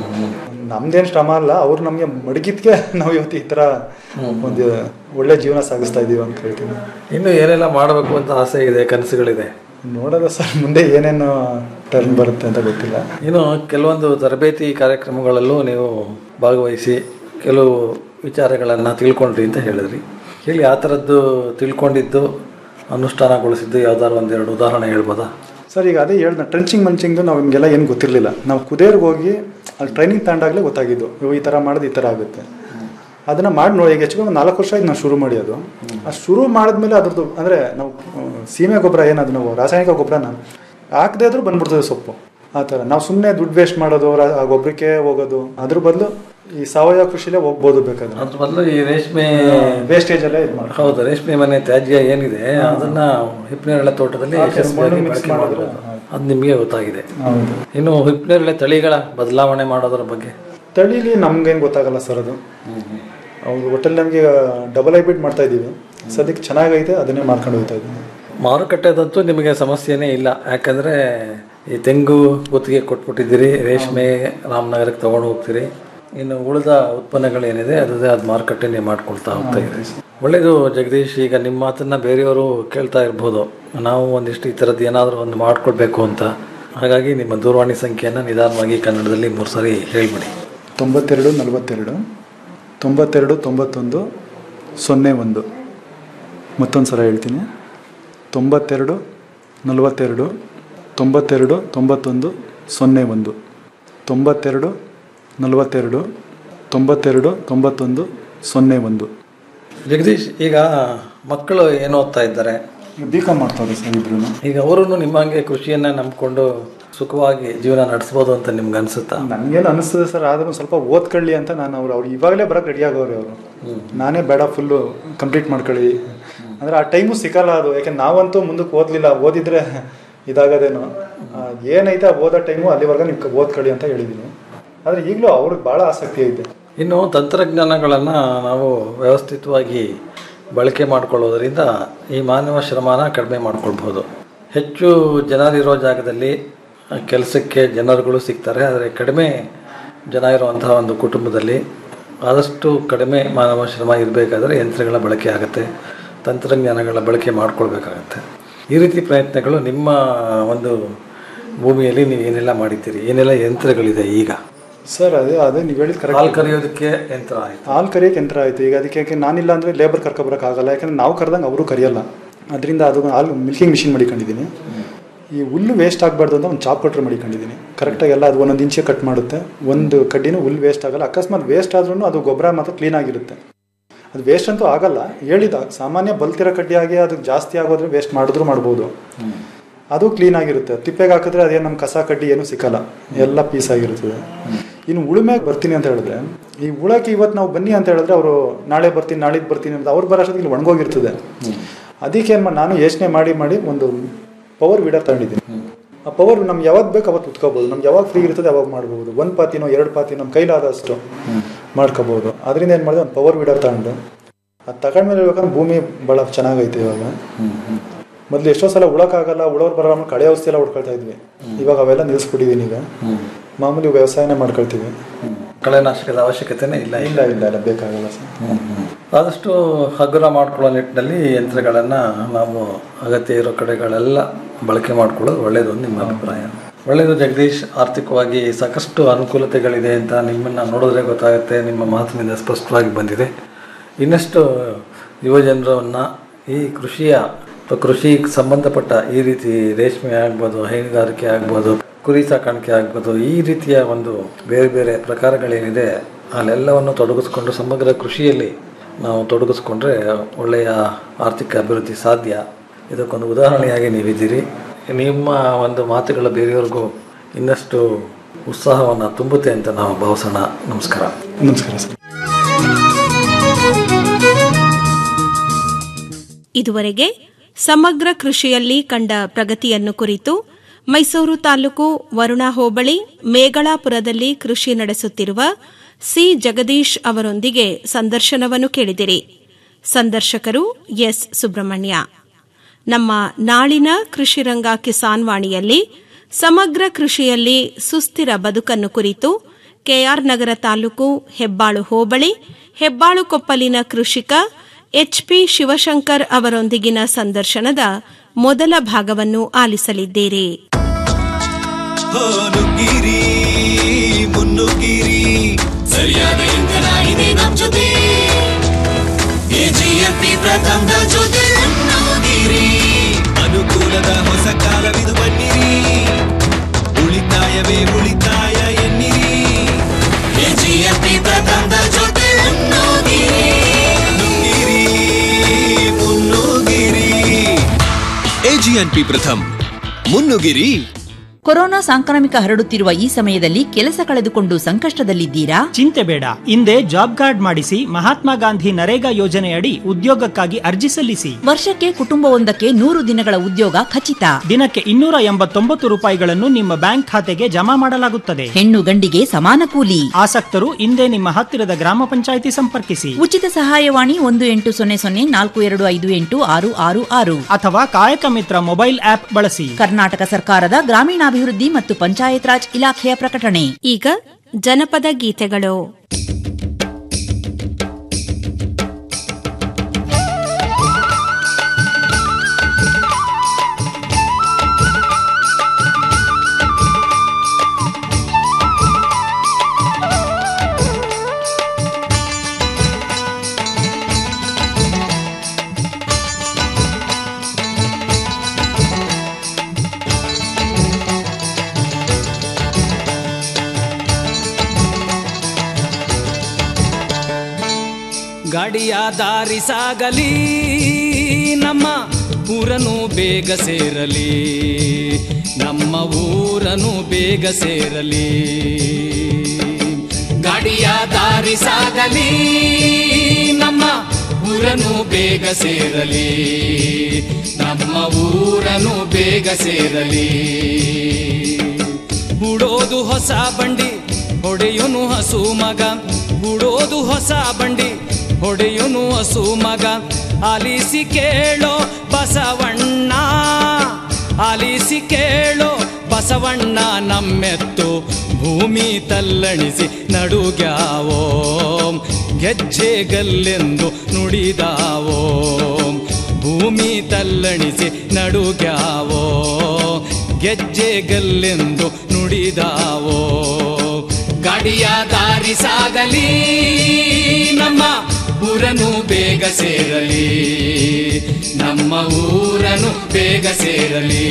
ನಮ್ದೇನು ಶ್ರಮ ಅಲ್ಲ ಅವ್ರು ನಮಗೆ ಮಡಗಿದ್ಕೆ ನಾವು ಇವತ್ತು ಈ ಥರ ಒಂದು ಒಳ್ಳೆ ಜೀವನ ಸಾಗಿಸ್ತಾ ಇದೀವಿ ಅಂತ ಹೇಳ್ತೀನಿ ಇನ್ನು ಏನೆಲ್ಲ ಮಾಡಬೇಕು ಅಂತ ಆಸೆ ಇದೆ ಕನಸುಗಳಿದೆ ನೋಡೋದ ಸರ್ ಮುಂದೆ ಏನೇನು ಟರ್ನ್ ಬರುತ್ತೆ ಅಂತ ಗೊತ್ತಿಲ್ಲ ಇನ್ನು ಕೆಲವೊಂದು ತರಬೇತಿ ಕಾರ್ಯಕ್ರಮಗಳಲ್ಲೂ ನೀವು ಭಾಗವಹಿಸಿ ಕೆಲವು ವಿಚಾರಗಳನ್ನು ತಿಳ್ಕೊಂಡ್ರಿ ಅಂತ ಹೇಳಿದ್ರಿ ಹೇಳಿ ಆ ಥರದ್ದು ತಿಳ್ಕೊಂಡಿದ್ದು ಅನುಷ್ಠಾನಗೊಳಿಸಿದ್ದು ಯಾವ್ದಾದ್ರು ಒಂದೆರಡು ಉದಾಹರಣೆ ಹೇಳ್ಬೋದಾ ಸರ್ ಈಗ ಅದೇ ಹೇಳ್ದ ಟ್ರೆಂಚಿಂಗ್ ಮಂಚಿಂಗ್ದು ನಾವು ನಿಮಗೆಲ್ಲ ಏನು ಗೊತ್ತಿರಲಿಲ್ಲ ನಾವು ಕುದೇರ್ಗೆ ಹೋಗಿ ಅಲ್ಲಿ ಟ್ರೈನಿಂಗ್ ತಗೊಂಡಾಗಲೇ ಗೊತ್ತಾಗಿದ್ದು ಇವು ಈ ಥರ ಮಾಡಿದ್ರೆ ಈ ಥರ ಆಗುತ್ತೆ ಅದನ್ನು ಮಾಡಿ ನೋಡಿ ಈಗ ಹೆಚ್ಚು ಕಮ್ಮಿ ಒಂದು ನಾಲ್ಕು ವರ್ಷ ಆಯ್ತು ನಾವು ಶುರು ಮಾಡಿ ಅದು ಆ ಶುರು ಮಾಡಿದ್ಮೇಲೆ ಅದ್ರದ್ದು ಅಂದರೆ ನಾವು ಆ, ಸೀಮೆ ಗೊಬ್ಬರ ಏನದು ನಾವು ರಾಸಾಯನಿಕ ಗೊಬ್ಬರನ ಹಾಕದೇ ಇದ್ರೂ ಬಂದ್ಬಿಡ್ತದೆ ಸೊಪ್ಪು ಆ ಥರ ನಾವು ಸುಮ್ಮನೆ ದುಡ್ಡು ವೇಸ್ಟ್ ಮಾಡೋದು ರಾ- ಆ ಗೊಬ್ಬರಕ್ಕೆ ಹೋಗೋದು ಅದ್ರ ಬದಲು ಈ ಸಾವಯವ ಕೃಷಿಲೇ ಹೋಗ್ಬೋದು ಬೇಕಾದ್ರೆ ಅದ್ರ ಬದಲು ಈ ರೇಷ್ಮೆ ವೇಸ್ಟೇಜ್ ಎಲ್ಲ ಇದು ಮಾಡಿ ಹೌದು ರೇಷ್ಮೆ ಮನೆ ತ್ಯಾಜ್ಯ ಏನಿದೆ ಅದನ್ನ ಹಿಪ್ಪನೇರಳೆ ತೋಟದಲ್ಲಿ ಹಾಕಿ ಯಶಸ್ವಿಯಾಗಿ ಮಣ್ಣು mix ಬಳಕೆ ಮಾಡಿದ್ರೆ, ಮಾಡ್ಬೋದು. ಅದು ನಿಮಗೆ ಗೊತ್ತಾಗಿದೆ ಹೌದು. ಇನ್ನು ಹಿಪ್ಪನೇರಳೆ ತಳಿಗಳ ಬದಲಾವಣೆ ಮಾಡೋದ್ರ ಬಗ್ಗೆ ತಳಿಲಿ ನಮ್ಗೇನು ಗೊತ್ತಾಗಲ್ಲ ಸರ್ ಅದು ಅವ್ರು ಒಟ್ಟಲ್ಲಿ ನಮಗೆ ಡಬಲ್ ಹೈಬ್ರಿಡ್ ಮಾಡ್ತಾ ಇದ್ದೀವಿ ಸದ್ಯಕ್ಕೆ ಚೆನ್ನಾಗೈತೆ ಅದನ್ನೇ ಮಾಡ್ಕೊಂಡು ಹೋಗ್ತಾ ಇದ್ದೀವಿ ಮಾರುಕಟ್ಟೆದಂತೂ ನಿಮಗೆ ಸಮಸ್ಯೆನೇ ಇಲ್ಲ ಯಾಕಂದ್ರೆ ಈ ತೆಂಗು ಗುತ್ತಿಗೆ ಕೊಟ್ಬಿಟ್ಟಿದ್ದೀರಿ ರೇಷ್ಮೆ ರಾಮನಗರಕ್ಕೆ ತಗೊಂಡು ಹೋಗ್ತೀರಿ ಇನ್ನು ಉಳಿದ ಉತ್ಪನ್ನಗಳೇನಿದೆ ಅದೇ ಅದು ಮಾರುಕಟ್ಟೆ ನೀವು ಮಾಡ್ಕೊಳ್ತಾ ಹೋಗ್ತಾ ಇದ್ದೀರಿ ಒಳ್ಳೇದು ಜಗದೀಶ್ ಈಗ ನಿಮ್ಮ ಮಾತನ್ನ ಬೇರೆಯವರು ಕೇಳ್ತಾ ಇರ್ಬೋದು ನಾವು ಒಂದಿಷ್ಟು ಈ ಥರದ್ದು ಏನಾದರೂ ಒಂದು ಮಾಡ್ಕೊಳ್ಬೇಕು ಅಂತ ಹಾಗಾಗಿ ನಿಮ್ಮ ದೂರವಾಣಿ ಸಂಖ್ಯೆಯನ್ನು ನಿಧಾನವಾಗಿ ಕನ್ನಡದಲ್ಲಿ ಮೂರು ಸರಿ ಹೇಳಿಬಿಡಿ ತೊಂಬತ್ತೆರಡು ನಲವತ್ತೆರಡು ತೊಂಬತ್ತೆರಡು ತೊಂಬತ್ತೊಂದು ಸೊನ್ನೆ ಒಂದು ಮತ್ತೊಂದು ಸಲ ಹೇಳ್ತೀನಿ ತೊಂಬತ್ತೆರಡು ನಲವತ್ತೆರಡು ತೊಂಬತ್ತೆರಡು ತೊಂಬತ್ತೊಂದು ಸೊನ್ನೆ ಒಂದು ತೊಂಬತ್ತೆರಡು ನಲವತ್ತೆರಡು ತೊಂಬತ್ತೆರಡು ತೊಂಬತ್ತೊಂದು ಸೊನ್ನೆ ಒಂದು ಜಗದೀಶ್ ಈಗ ಮಕ್ಕಳು ಏನು ಓದ್ತಾ ಇದ್ದಾರೆ ಬಿ ಕಾಮ್ ಮಾಡ್ತಾರೆ ಸರ್ ಇಬ್ರು ಈಗ ಅವರು ನಿಮ್ಮಂಗೆ ಕೃಷಿಯನ್ನ ನಂಬ್ಕೊಂಡು ಸುಖವಾಗಿ ಜೀವನ ನಡೆಸ್ಬೋದು ಅಂತ ನಿಮ್ಗೆ ಅನ್ಸುತ್ತಾ ನನಗೇನು ಅನಿಸ್ತದೆ ಸರ್ ಆದ್ರೂ ಸ್ವಲ್ಪ ಓದ್ಕೊಳ್ಳಿ ಅಂತ ನಾನು ಅವ್ರು ಅವ್ರು ಇವಾಗಲೇ ಬರೋಕ್ಕೆ ರೆಡಿ ಆಗೋರು ಅವರು ನಾನೇ ಬೇಡ ಫುಲ್ಲು ಕಂಪ್ಲೀಟ್ ಮಾಡ್ಕೊಳ್ಳಿ ಅಂದರೆ ಆ ಟೈಮು ಸಿಕ್ಕಲ್ಲ ಅದು ಯಾಕೆಂದ್ರೆ ನಾವಂತೂ ಮುಂದಕ್ಕೆ ಓದಲಿಲ್ಲ ಓದಿದ್ರೆ ಇದಾಗೋದೇನೋ ಆ, ಏನೈತೆ ಆ ಓದೋ ಟೈಮು ಅಲ್ಲಿವರೆಗೆ ನೀವು ಓದ್ಕೊಳ್ಳಿ ಅಂತ ಹೇಳಿದ್ದೀನಿ ಆದರೆ ಈಗಲೂ ಅವ್ರಿಗೆ ಭಾಳ ಆಸಕ್ತಿ ಐತೆ ಇನ್ನು ತಂತ್ರಜ್ಞಾನಗಳನ್ನು ನಾವು ವ್ಯವಸ್ಥಿತವಾಗಿ ಬಳಕೆ ಮಾಡಿಕೊಳ್ಳೋದ್ರಿಂದ ಈ ಮಾನವ ಶ್ರಮನ ಕಡಿಮೆ ಮಾಡ್ಕೊಳ್ಬೋದು ಹೆಚ್ಚು ಜನರಿರೋ ಜಾಗದಲ್ಲಿ ಕೆಲಸಕ್ಕೆ ಜನರುಗಳು ಸಿಗ್ತಾರೆ ಆದರೆ ಕಡಿಮೆ ಜನ ಇರುವಂತಹ ಒಂದು ಕುಟುಂಬದಲ್ಲಿ ಆದಷ್ಟು ಕಡಿಮೆ ಮಾನವ ಶ್ರಮ ಇರಬೇಕಾದ್ರೆ ಯಂತ್ರಗಳ ಬಳಕೆ ಆಗುತ್ತೆ ತಂತ್ರಜ್ಞಾನಗಳ ಬಳಕೆ ಮಾಡ್ಕೊಳ್ಬೇಕಾಗತ್ತೆ ಈ ರೀತಿ ಪ್ರಯತ್ನಗಳು ನಿಮ್ಮ ಒಂದು ಭೂಮಿಯಲ್ಲಿ ನೀವು ಏನೆಲ್ಲ ಮಾಡಿದ್ದೀರಿ ಏನೆಲ್ಲ ಯಂತ್ರಗಳಿದೆ ಈಗ ಸರ್ ಅದೇ ಅದೇ ನೀವು ಹೇಳಿದ ಹಾಲು ಕರೆಕ್ಟ್ ಕರೆಯೋದಕ್ಕೆ ಯಂತ್ರ ಆಯಿತು ಹಾಲು ಕರಿಯೋಕೆ ಯಂತ್ರ ಆಯಿತು ಈಗ ಅದಕ್ಕೆ ಯಾಕೆ ನಾನಿಲ್ಲ ಅಂದರೆ ಲೇಬರ್ ಕರ್ಕೊಬರೋಕ್ಕಾಗಲ್ಲ ಯಾಕಂದ್ರೆ ನಾವು ಕರೆದಂಗೆ ಅವರು ಕರೆಯಲ್ಲ ಅದರಿಂದ ಅದು ಹಾಲು ಮಿಲ್ಕಿಂಗ್ ಮಿಷಿನ್ ಮಡಿಕೊಂಡಿದ್ದೀನಿ ಈ ಹುಲ್ಲು ವೇಸ್ಟ್ ಆಗಬಾರ್ದು ಅಂತ ಒಂದು ಚಾಪ್ ಕಟ್ರ್ ಮಡಿಕೊಂಡಿದ್ದೀನಿ ಕರೆಕ್ಟಾಗಿ ಎಲ್ಲ ಅದು ಒಂದೊಂದು ಇಂಚೆ ಕಟ್ ಮಾಡುತ್ತೆ ಒಂದು ಕಡ್ಡಿನೂ ಹುಲ್ಲು ವೇಸ್ಟ್ ಆಗಲ್ಲ ಅಕಸ್ಮಾತ್ ವೇಸ್ಟ್ ಆದ್ರೂ ಅದು ಗೊಬ್ಬರ ಮಾತ್ರ ಕ್ಲೀನ್ ಆಗಿರುತ್ತೆ ಅದು ವೇಸ್ಟ್ ಅಂತೂ ಆಗಲ್ಲ ಹೇಳಿದ ಸಾಮಾನ್ಯ ಬಲ್ತಿರೋ ಕಡ್ಡಿ ಆಗಿ ಅದು ಜಾಸ್ತಿ ಆಗೋದ್ರೆ ವೇಸ್ಟ್ ಮಾಡಿದ್ರು ಮಾಡ್ಬೋದು ಅದು ಕ್ಲೀನ್ ಆಗಿರುತ್ತೆ ತಿಪ್ಪೆಗೆ ಹಾಕಿದ್ರೆ ಅದೇನು ನಮ್ಮ ಕಸ ಕಡ್ಡಿ ಏನೂ ಸಿಕ್ಕಲ್ಲ ಎಲ್ಲ ಪೀಸ್ ಆಗಿರ್ತದೆ ಇನ್ನು ಉಳುಮೆಗೆ ಬರ್ತೀನಿ ಅಂತ ಹೇಳಿದ್ರೆ ಈ ಉಳಕ್ಕೆ ಇವತ್ತು ನಾವು ಬನ್ನಿ ಅಂತ ಹೇಳಿದ್ರೆ ಅವರು ನಾಳೆ ಬರ್ತೀನಿ ನಾಳಿದ್ದು ಬರ್ತೀನಿ ಅಂತ ಅವ್ರು ಬರೋ ಅಷ್ಟೊತ್ತಿಗೆ ಇಲ್ಲಿ ಒಣಗೋಗಿರ್ತದೆ ಅದಕ್ಕೆ ಏನು ಮಾಡಿ ನಾನು ಯೋಚನೆ ಮಾಡಿ ಮಾಡಿ ಒಂದು ಪವರ್ ವೀಡರ್ ತಗೊಂಡಿದ್ದೀನಿ ಆ ಪವರ್ ನಮ್ಗೆ ಯಾವಾಗ ಬೇಕು ಅವತ್ತು ಉತ್ಕೋಬೋದು ನಮ್ಗೆ ಯಾವಾಗ ಫ್ರೀ ಇರ್ತದೆ ಅವಾಗ ಮಾಡ್ಬೋದು ಒಂದು ಪಾತಿನೋ ಎರಡು ಪಾತಿ ನಮ್ಮ ಕೈಲಾದಷ್ಟು ಮಾಡ್ಕೋಬೋದು ಅದರಿಂದ ಏನು ಮಾಡಿದೆ ಒಂದು ಪವರ್ ವೀಡರ್ ತಗೊಂಡು ಅದು ತಗೊಂಡ್ಮೇಲೆ ಹೇಳ್ಬೇಕಂದ್ರೆ ಭೂಮಿ ಭಾಳ ಚೆನ್ನಾಗೈತೆ ಇವಾಗ ಮೊದಲು ಎಷ್ಟೋ ಸಲ ಉಳಕ್ಕಾಗಲ್ಲ ಉಳೋರು ಬರೋ ಆಮೇಲೆ ಕಳೆ ಔಷಧಿ ಎಲ್ಲ ಹೊಡ್ಕೊಳ್ತಾ ಇದ್ವಿ ಇವಾಗ ಅವೆಲ್ಲ ನಿಲ್ಲಿಸ್ಬಿಟ್ಟಿದ್ದೀನಿ ಈಗ ಮಾಮೂಲಿ ವ್ಯವಸಾಯನೇ ಮಾಡ್ಕೊಳ್ತೀವಿ ಕಳೆನಾಶಕದ ಅವಶ್ಯಕತೆನೇ ಇಲ್ಲ ಇಲ್ಲ ಇಲ್ಲ ಇಲ್ಲ ಬೇಕಾಗಲ್ಲ ಸರ್ ಆದಷ್ಟು ಹಗುರ ಮಾಡ್ಕೊಳ್ಳೋ ನಿಟ್ಟಿನಲ್ಲಿ ಯಂತ್ರಗಳನ್ನು ನಾವು ಅಗತ್ಯ ಇರೋ ಕಡೆಗಳೆಲ್ಲ ಬಳಕೆ ಮಾಡ್ಕೊಳ್ಳೋದು ಒಳ್ಳೆಯದು ಅಂತ ನಿಮ್ಮ ಅಭಿಪ್ರಾಯ ಒಳ್ಳೆಯದು ಜಗದೀಶ್ ಆರ್ಥಿಕವಾಗಿ ಸಾಕಷ್ಟು ಅನುಕೂಲತೆಗಳಿದೆ ಅಂತ ನಿಮ್ಮನ್ನು ನೋಡಿದ್ರೆ ಗೊತ್ತಾಗುತ್ತೆ ನಿಮ್ಮ ಮಾತಿನಿಂದ ಸ್ಪಷ್ಟವಾಗಿ ಬಂದಿದೆ ಇನ್ನಷ್ಟು ಯುವಜನರನ್ನು ಈ ಕೃಷಿಯ ಅಥವಾ ಕೃಷಿಗೆ ಸಂಬಂಧಪಟ್ಟ ಈ ರೀತಿ ರೇಷ್ಮೆ ಆಗ್ಬೋದು ಹೈನುಗಾರಿಕೆ ಆಗ್ಬೋದು ಕುರಿ ಸಾಕಾಣಿಕೆ ಆಗ್ಬೋದು ಈ ರೀತಿಯ ಒಂದು ಬೇರೆ ಬೇರೆ ಪ್ರಕಾರಗಳೇನಿದೆ ಅಲ್ಲೆಲ್ಲವನ್ನು ತೊಡಗಿಸ್ಕೊಂಡು ಸಮಗ್ರ ಕೃಷಿಯಲ್ಲಿ ನಾವು ತೊಡಗಿಸ್ಕೊಂಡ್ರೆ ಒಳ್ಳೆಯ ಆರ್ಥಿಕ ಅಭಿವೃದ್ಧಿ ಸಾಧ್ಯ ಇದಕ್ಕೊಂದು ಉದಾಹರಣೆಯಾಗಿ ನೀವಿದ್ದೀರಿ ನಿಮ್ಮ ಒಂದು ಮಾತುಗಳ ಬೇರೆಯವ್ರಿಗೂ ಇನ್ನಷ್ಟು ಉತ್ಸಾಹವನ್ನು ತುಂಬುತ್ತೆ ಅಂತ ನಾವು ಭಾವಿಸೋಣ ನಮಸ್ಕಾರ ನಮಸ್ಕಾರ ಸರ್ ಇದುವರೆಗೆ ಸಮಗ್ರ ಕೃಷಿಯಲ್ಲಿ ಕಂಡ ಪ್ರಗತಿಯನ್ನು ಕುರಿತು ಮೈಸೂರು ತಾಲೂಕು ವರುಣಾ ಹೋಬಳಿ ಮೇಗಳಾಪುರದಲ್ಲಿ ಕೃಷಿ ನಡೆಸುತ್ತಿರುವ ಸಿ ಜಗದೀಶ್ ಅವರೊಂದಿಗೆ ಸಂದರ್ಶನವನ್ನು ಕೇಳಿದಿರಿ ಸಂದರ್ಶಕರು ಎಸ್ ಸುಬ್ರಹ್ಮಣ್ಯ ನಮ್ಮ ನಾಳಿನ ಕೃಷಿರಂಗ ಕಿಸಾನ್ ವಾಣಿಯಲ್ಲಿ ಸಮಗ್ರ ಕೃಷಿಯಲ್ಲಿ ಸುಸ್ಥಿರ ಬದುಕನ್ನು ಕುರಿತು ಕೆಆರ್ ನಗರ ತಾಲೂಕು ಹೆಬ್ಬಾಳು ಹೋಬಳಿ ಹೆಬ್ಬಾಳು ಕೊಪ್ಪಲಿನ ಕೃಷಿಕ ಎಚ್ಪಿ ಶಿವಶಂಕರ್ ಅವರೊಂದಿಗಿನ ಸಂದರ್ಶನದ ಮೊದಲ ಭಾಗವನ್ನು ಆಲಿಸಲಿದ್ದೀರಿ ನುಗ್ಗಿರಿ ಮುನ್ನುಗ್ಗಿರಿ ಸರಿಯಾದ ಇಂಧನ ಇದೆ ನಮ್ ಜೊತೆ ಎಜಿಎಫ್ಟಿ ಪ್ರಥಮದ ಜೊತೆ ಮುನ್ನುಗ್ಗಿರಿ ಅನುಕೂಲದ ಹೊಸ ಕಾಲವಿದು ಬನ್ನಿರಿ ಉಳಿತಾಯವೇ ಉಳಿತಾಯ ಎನ್ನಿರಿ ಎಜಿಎಫ್ಟಿ ಪ್ರಥಮದ ಜೊತೆ ಮುನ್ನುಗ್ಗಿರಿ ನುಗ್ಗಿರಿ ಮುನ್ನುಗ್ಗಿರಿ ಎಜಿಎನ್ಪಿ ಪ್ರಥಮ್ ಮುನ್ನುಗಿರಿ ಕೊರೋನಾ ಸಾಂಕ್ರಾಮಿಕ ಹರಡುತ್ತಿರುವ ಈ ಸಮಯದಲ್ಲಿ ಕೆಲಸ ಕಳೆದುಕೊಂಡು ಸಂಕಷ್ಟದಲ್ಲಿದ್ದೀರಾ ಚಿಂತೆ ಬೇಡ ಹಿಂದೆ ಜಾಬ್ ಕಾರ್ಡ್ ಮಾಡಿಸಿ ಮಹಾತ್ಮ ಗಾಂಧಿ ನರೇಗಾ ಯೋಜನೆಯಡಿ ಉದ್ಯೋಗಕ್ಕಾಗಿ ಅರ್ಜಿ ಸಲ್ಲಿಸಿ ವರ್ಷಕ್ಕೆ ಕುಟುಂಬವೊಂದಕ್ಕೆ ನೂರು ದಿನಗಳ ಉದ್ಯೋಗ ಖಚಿತ ದಿನಕ್ಕೆ ಇನ್ನೂರ ಎಂಬತ್ತೊಂಬತ್ತು ರೂಪಾಯಿಗಳನ್ನು ನಿಮ್ಮ ಬ್ಯಾಂಕ್ ಖಾತೆಗೆ ಜಮಾ ಮಾಡಲಾಗುತ್ತದೆ ಹೆಣ್ಣು ಗಂಡಿಗೆ ಸಮಾನ ಕೂಲಿ ಆಸಕ್ತರು ಹಿಂದೆ ನಿಮ್ಮ ಹತ್ತಿರದ ಗ್ರಾಮ ಪಂಚಾಯಿತಿ ಸಂಪರ್ಕಿಸಿ ಉಚಿತ ಸಹಾಯವಾಣಿ ಒಂದು ಎಂಟು ಸೊನ್ನೆ ಸೊನ್ನೆ ನಾಲ್ಕು ಎರಡು ಐದು ಎಂಟು ಆರು ಆರು ಆರು ಅಥವಾ ಕಾಯಕ ಮಿತ್ರ ಮೊಬೈಲ್ ಆಪ್ ಬಳಸಿ ಕರ್ನಾಟಕ ಸರ್ಕಾರದ ಗ್ರಾಮೀಣಾಭಿವೃದ್ಧಿ ಮತ್ತು ಪಂಚಾಯತ್ ರಾಜ್ ಇಲಾಖೆಯ ಪ್ರಕಟಣೆ ಈಗ ಜನಪದ ಗೀತೆಗಳು ಗಾಡಿಯ ದಾರಿ ಸಾಗಲಿ ನಮ್ಮ ಊರನು ಬೇಗ ಸೇರಲಿ ನಮ್ಮ ಊರನು ಬೇಗ ಸೇರಲಿ ಗಾಡಿಯ ದಾರಿ ಸಾಗಲಿ ನಮ್ಮ ಊರನು ಬೇಗ ಸೇರಲಿ ನಮ್ಮ ಊರನು ಬೇಗ ಸೇರಲಿ ಹೂಡೋದು ಹೊಸ ಬಂಡಿ ಹೊಡೆಯುನು ಹಸು ಮಗ ಹೂಡೋದು ಹೊಸ ಬಂಡಿ ಹೊಡೆಯುನು ಹಸು ಮಗ ಆಲಿಸಿ ಕೇಳೋ ಬಸವಣ್ಣ ಆಲಿಸಿ ಕೇಳೋ ಬಸವಣ್ಣ ನಮ್ಮೆತ್ತು ಭೂಮಿ ತಲ್ಲಣಿಸಿ ನಡುಗ್ಯಾವೋ ಗೆಜ್ಜೆಗಲ್ಲೆಂದು ನುಡಿದಾವೋ ಭೂಮಿ ತಲ್ಲಣಿಸಿ ನಡುಗ್ಯಾವೋ ಗೆಜ್ಜೆಗಲ್ಲೆಂದು ನುಡಿದಾವೋ ಗಾಡಿಯ ದಾರಿ ಸಾಗಲಿ ನಮ್ಮ ಊರನು ಬೇಗ ಸೇರಲಿ ನಮ್ಮ ಊರನು ಬೇಗ ಸೇರಲಿ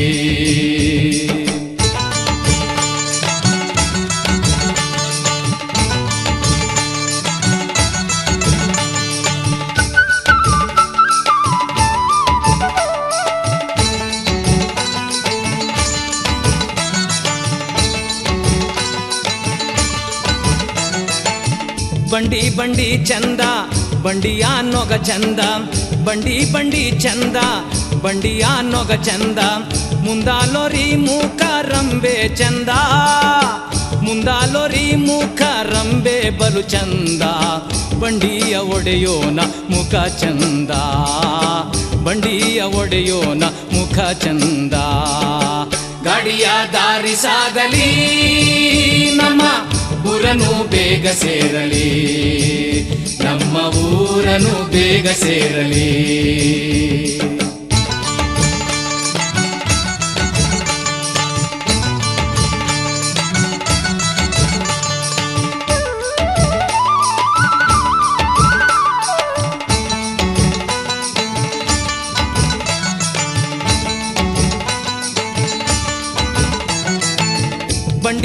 ಬಂಡಿ ಬಂಡಿ ಚಂದ ಬಂಡಿಯ ನೊಗ ಚಂದ ಬಂಡಿ ಬಂಡಿ ಚಂದ ಬಂಡಿಯ ನೊಗ ಚಂದ ಮುಂದಾಲೋರಿ ಮೂಕ ರಂಬೆ ಚಂದ ಮುಂದಾಲೋರಿ ಮೂಕ ರಂಬೆ ಬಲು ಚಂದ ಬಂಡಿಯ ಒಡೆಯೋನ ಮುಖ ಚಂದ ಬಂಡಿಯ ಒಡೆಯೋನ ಮುಖ ಚಂದ ಗಾಡಿಯ ದಾರಿ ಸಾಗಲಿ ನಮ್ಮ ಊರನು ಬೇಗ ಸೇರಲಿ ನಮ್ಮ ಊರನು ಬೇಗ ಸೇರಲಿ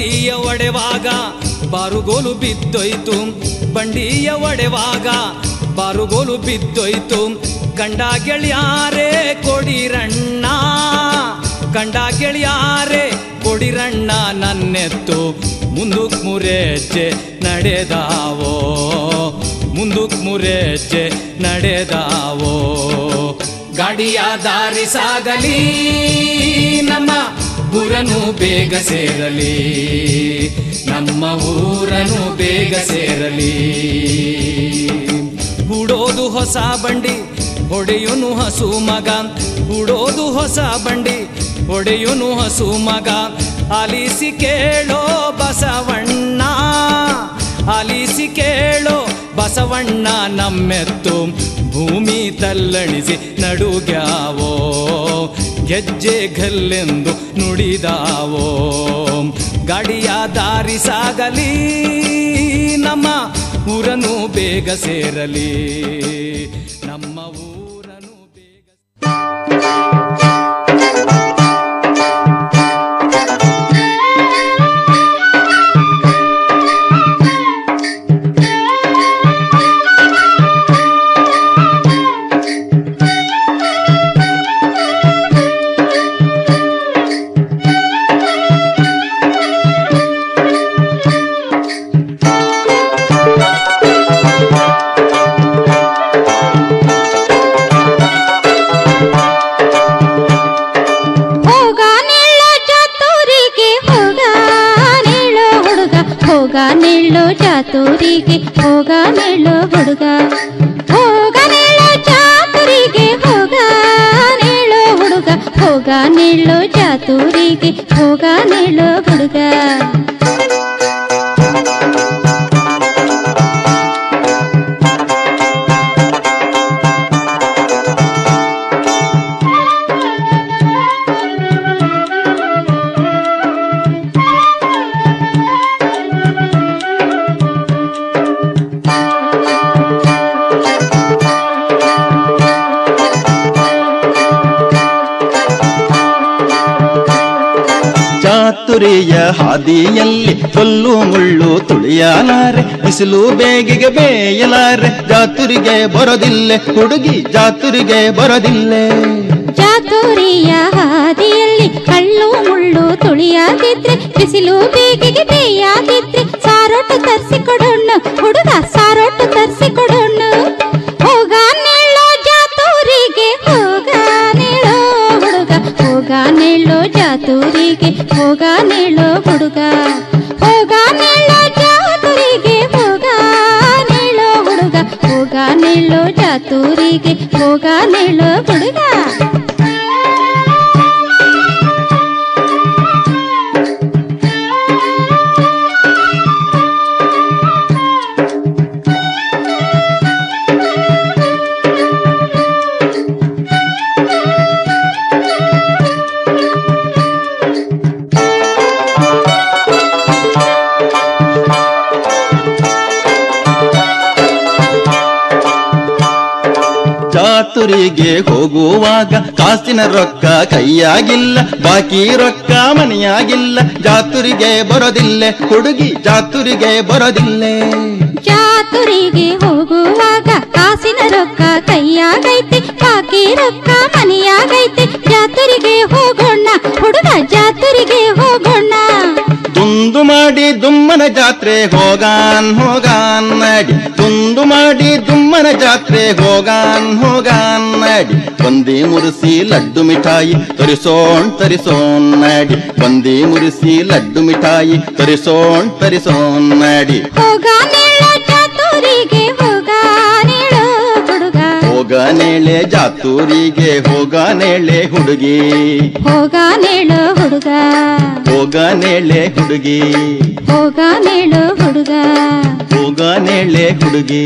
ಬಂಡಿಯ ಒಡೆವಾಗ ಬಾರುಗೋಲು ಬಿದ್ದೋಯ್ತು ಬಂಡಿಯ ಒಡೆವಾಗ ಬಾರುಗೋಲು ಬಿದ್ದೋಯ್ತು ಗಂಡ ಗೆಳೆಯಾರೇ ಕೊಡಿರಣ್ಣ ಗಂಡ ಗೆಳೆಯಾರೇ ಕೊಡಿರಣ್ಣ ನನ್ನೆತ್ತು ಮುಂದಕ್ ಮುರೆಜ್ಜೆ ನಡೆದಾವೋ ಮುಂದಕ್ ಮುರೆಜ್ಜೆ ನಡೆದಾವೋ ಗಾಡಿಯ ದಾರಿ ಸಾಗಲಿ ನಮ್ಮ ಊರನು ಬೇಗ ಸೇರಲಿ ನಮ್ಮ ಊರನು ಬೇಗ ಸೇರಲಿ ಹೂಡೋದು ಹೊಸ ಬಂಡಿ ಹೊಡೆಯುನು ಹಸು ಮಗ ಹೂಡೋದು ಹೊಸ ಬಂಡಿ ಹೊಡೆಯುನು ಹಸು ಮಗ ಆಲಿಸಿ ಕೇಳೋ ಬಸವಣ್ಣ ಆಲಿಸಿ ಕೇಳೋ ಬಸವಣ್ಣ ನಮ್ಮೆತ್ತು ಭೂಮಿ ತಲ್ಲಣಿಸಿ ನಡುಗ್ಯಾವೋ ಗೆಜ್ಜೆ ಗಲ್ಲೆಂದು ನುಡಿದಾವೋ ಗಾಡಿಯ ದಾರಿ ಸಾಗಲಿ ನಮ್ಮ ಊರನು ಬೇಗ ಸೇರಲಿ ನಮ್ಮ ಊರನು ಹೋಗ ನಿಳ್ಳೋ ಚಾತುರಿಗೆ ಹೋಗ ನಿಳ್ಳೋ ಹುಡುಗ ಹೋಗ ನಿಳ್ಳೋ ಚಾತುರಿಗೆ ಹೋಗ ನಿಳ್ಳೋ ಹುಡುಗ ಹೋಗ ನಿಳ್ಳೋ ಚಾತುರಿಗೆ ಹೋಗ ನಿಳ್ಳೋ ಹುಡುಗ ಹೋಗ ನಿಳ್ಳೋ ಚಾತುರಿಗೆ ಹೋಗ ನಿಳ್ಳೋ ಹುಡುಗ ಚಾತುರಿಯ ಹಾದಿಯಲ್ಲಿ ಕಲ್ಲು ಮುಳ್ಳು ತುಳಿಯಲಾರೆ ಬಿಸಿಲು ಬೇಗಿಗೆ ಬೇಯಲಾರೆ ಜಾತುರಿಗೆ ಬರೋದಿಲ್ಲೆ ಹುಡುಗಿ ಜಾತುರಿಗೆ ಬರೋದಿಲ್ಲೆ ಚಾತುರಿಯ ಹಾದಿಯಲ್ಲಿ ಕಳ್ಳು ಮುಳ್ಳು ತುಳಿಯಾದಿದ್ರೆ ಬಿಸಿಲು ಬೇಗಿಗೆ ಬೇಯಾದಿದ್ರೆ ಸಾರೋಟು ತರಿಸಿ ಕೊಡೋಣ ಹುಡುಗ ಸಾರೋಟು ತರಿಸಿ ಕೊಡೋಣ ಹೋಗ ನಿಳ್ಳೋ ಜಾತೂರಿಗೆ ಹೋಗ ನಿಳ್ಳೋ ಹುಡುಗ ಹೋಗ ನಿಳ್ಳೋ ಜಾತೂರಿಗೆ ಹೋಗ ನಿಳ್ಳೋ ಹುಡುಗ ಹೋಗ ನಿಳ್ಳೋ ಜಾತೂರಿಗೆ ಹೋಗ ನಿಳ್ಳೋ ಹುಡುಗ ಹೋಗ ನಿಳ್ಳೋ ಜಾತೂರಿಗೆ ಹೋಗ ನಿಳ್ಳೋ ಹುಡುಗ ಜಾತುರಿಗೆ ಹೋಗುವಾಗ ಕಾಸಿನ ರೊಕ್ಕ ಕೈಯಾಗಿಲ್ಲ ಬಾಕಿ ರೊಕ್ಕ ಮನೆಯಾಗಿಲ್ಲ ಜಾತುರಿಗೆ ಬರೋದಿಲ್ಲೆ ಹುಡುಗಿ ಜಾತುರಿಗೆ ಬರೋದಿಲ್ಲೆ ಚಾತುರಿಗೆ ಹೋಗುವಾಗ ಕಾಸಿನ ರೊಕ್ಕ ಕೈಯಾಗೈತೆ ಬಾಕಿ ರೊಕ್ಕ ಮನೆಯಾಗೈತೆ ಜಾತುರಿಗೆ ಹೋಗೋಣ ಹುಡುಗ ಜಾತುರಿಗೆ ಹೋಗೋಣ ತುಂದು ಮಾಡಿ ದುಮ್ಮನ ಜಾತ್ರೆ ಹೋಗಾನ್ ಹೋಗಾನ್ ನಡಿ ತುಂದು ಮಾಡಿ ದುಮ್ಮನ ಜಾತ್ರೆ ಹೋಗಾನ್ ಹೋಗಾನ್ ನಡಿ ಬಂದಿ ಮುರಿಸಿ ಲಡ್ಡು ಮಿಠಾಯಿ ತರಿಸೋಣ್ ತರಿಸೋಣ್ ನಡಿ ಬಂದಿ ಮುರಿಸಿ ಲಡ್ಡು ಮಿಠಾಯಿ ತರಿಸೋಣ್ ತರಿಸೋಣ್ ನಡಿ ಹೋಗ ನೀಳೋ ಚಾತುರಿಗೆ ಹೋಗ ನೀಳೋ ಹುಡುಗ ಹೋಗ ನೇಳೆ ಜಾತೂರಿಗೆ ಹೋಗ ನೇಳೆ ಹುಡುಗಿ ಹೋಗ ನೀಳೋ ಹುಡುಗ ಹೋಗ ನೇಳೆ ಹುಡುಗಿ ಹೋಗ ನೀಳೋ ಹುಡುಗ ಹೋಗ ನೇಳೆ ಹುಡುಗಿ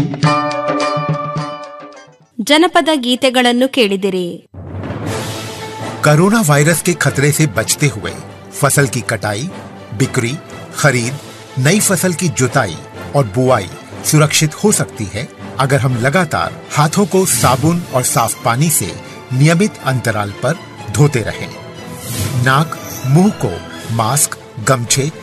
ಜನಪದ ಗೀತೆಗಳನ್ನು ಕೇಳಿದಿರಿ कोरोना वायरस के खतरे से बचते हुए फसल की कटाई बिक्री खरीद नई फसल की जुताई और बुआई सुरक्षित हो सकती है अगर हम लगातार हाथों को साबुन और साफ पानी से नियमित अंतराल पर धोते रहें। नाक मुंह को मास्क गमछे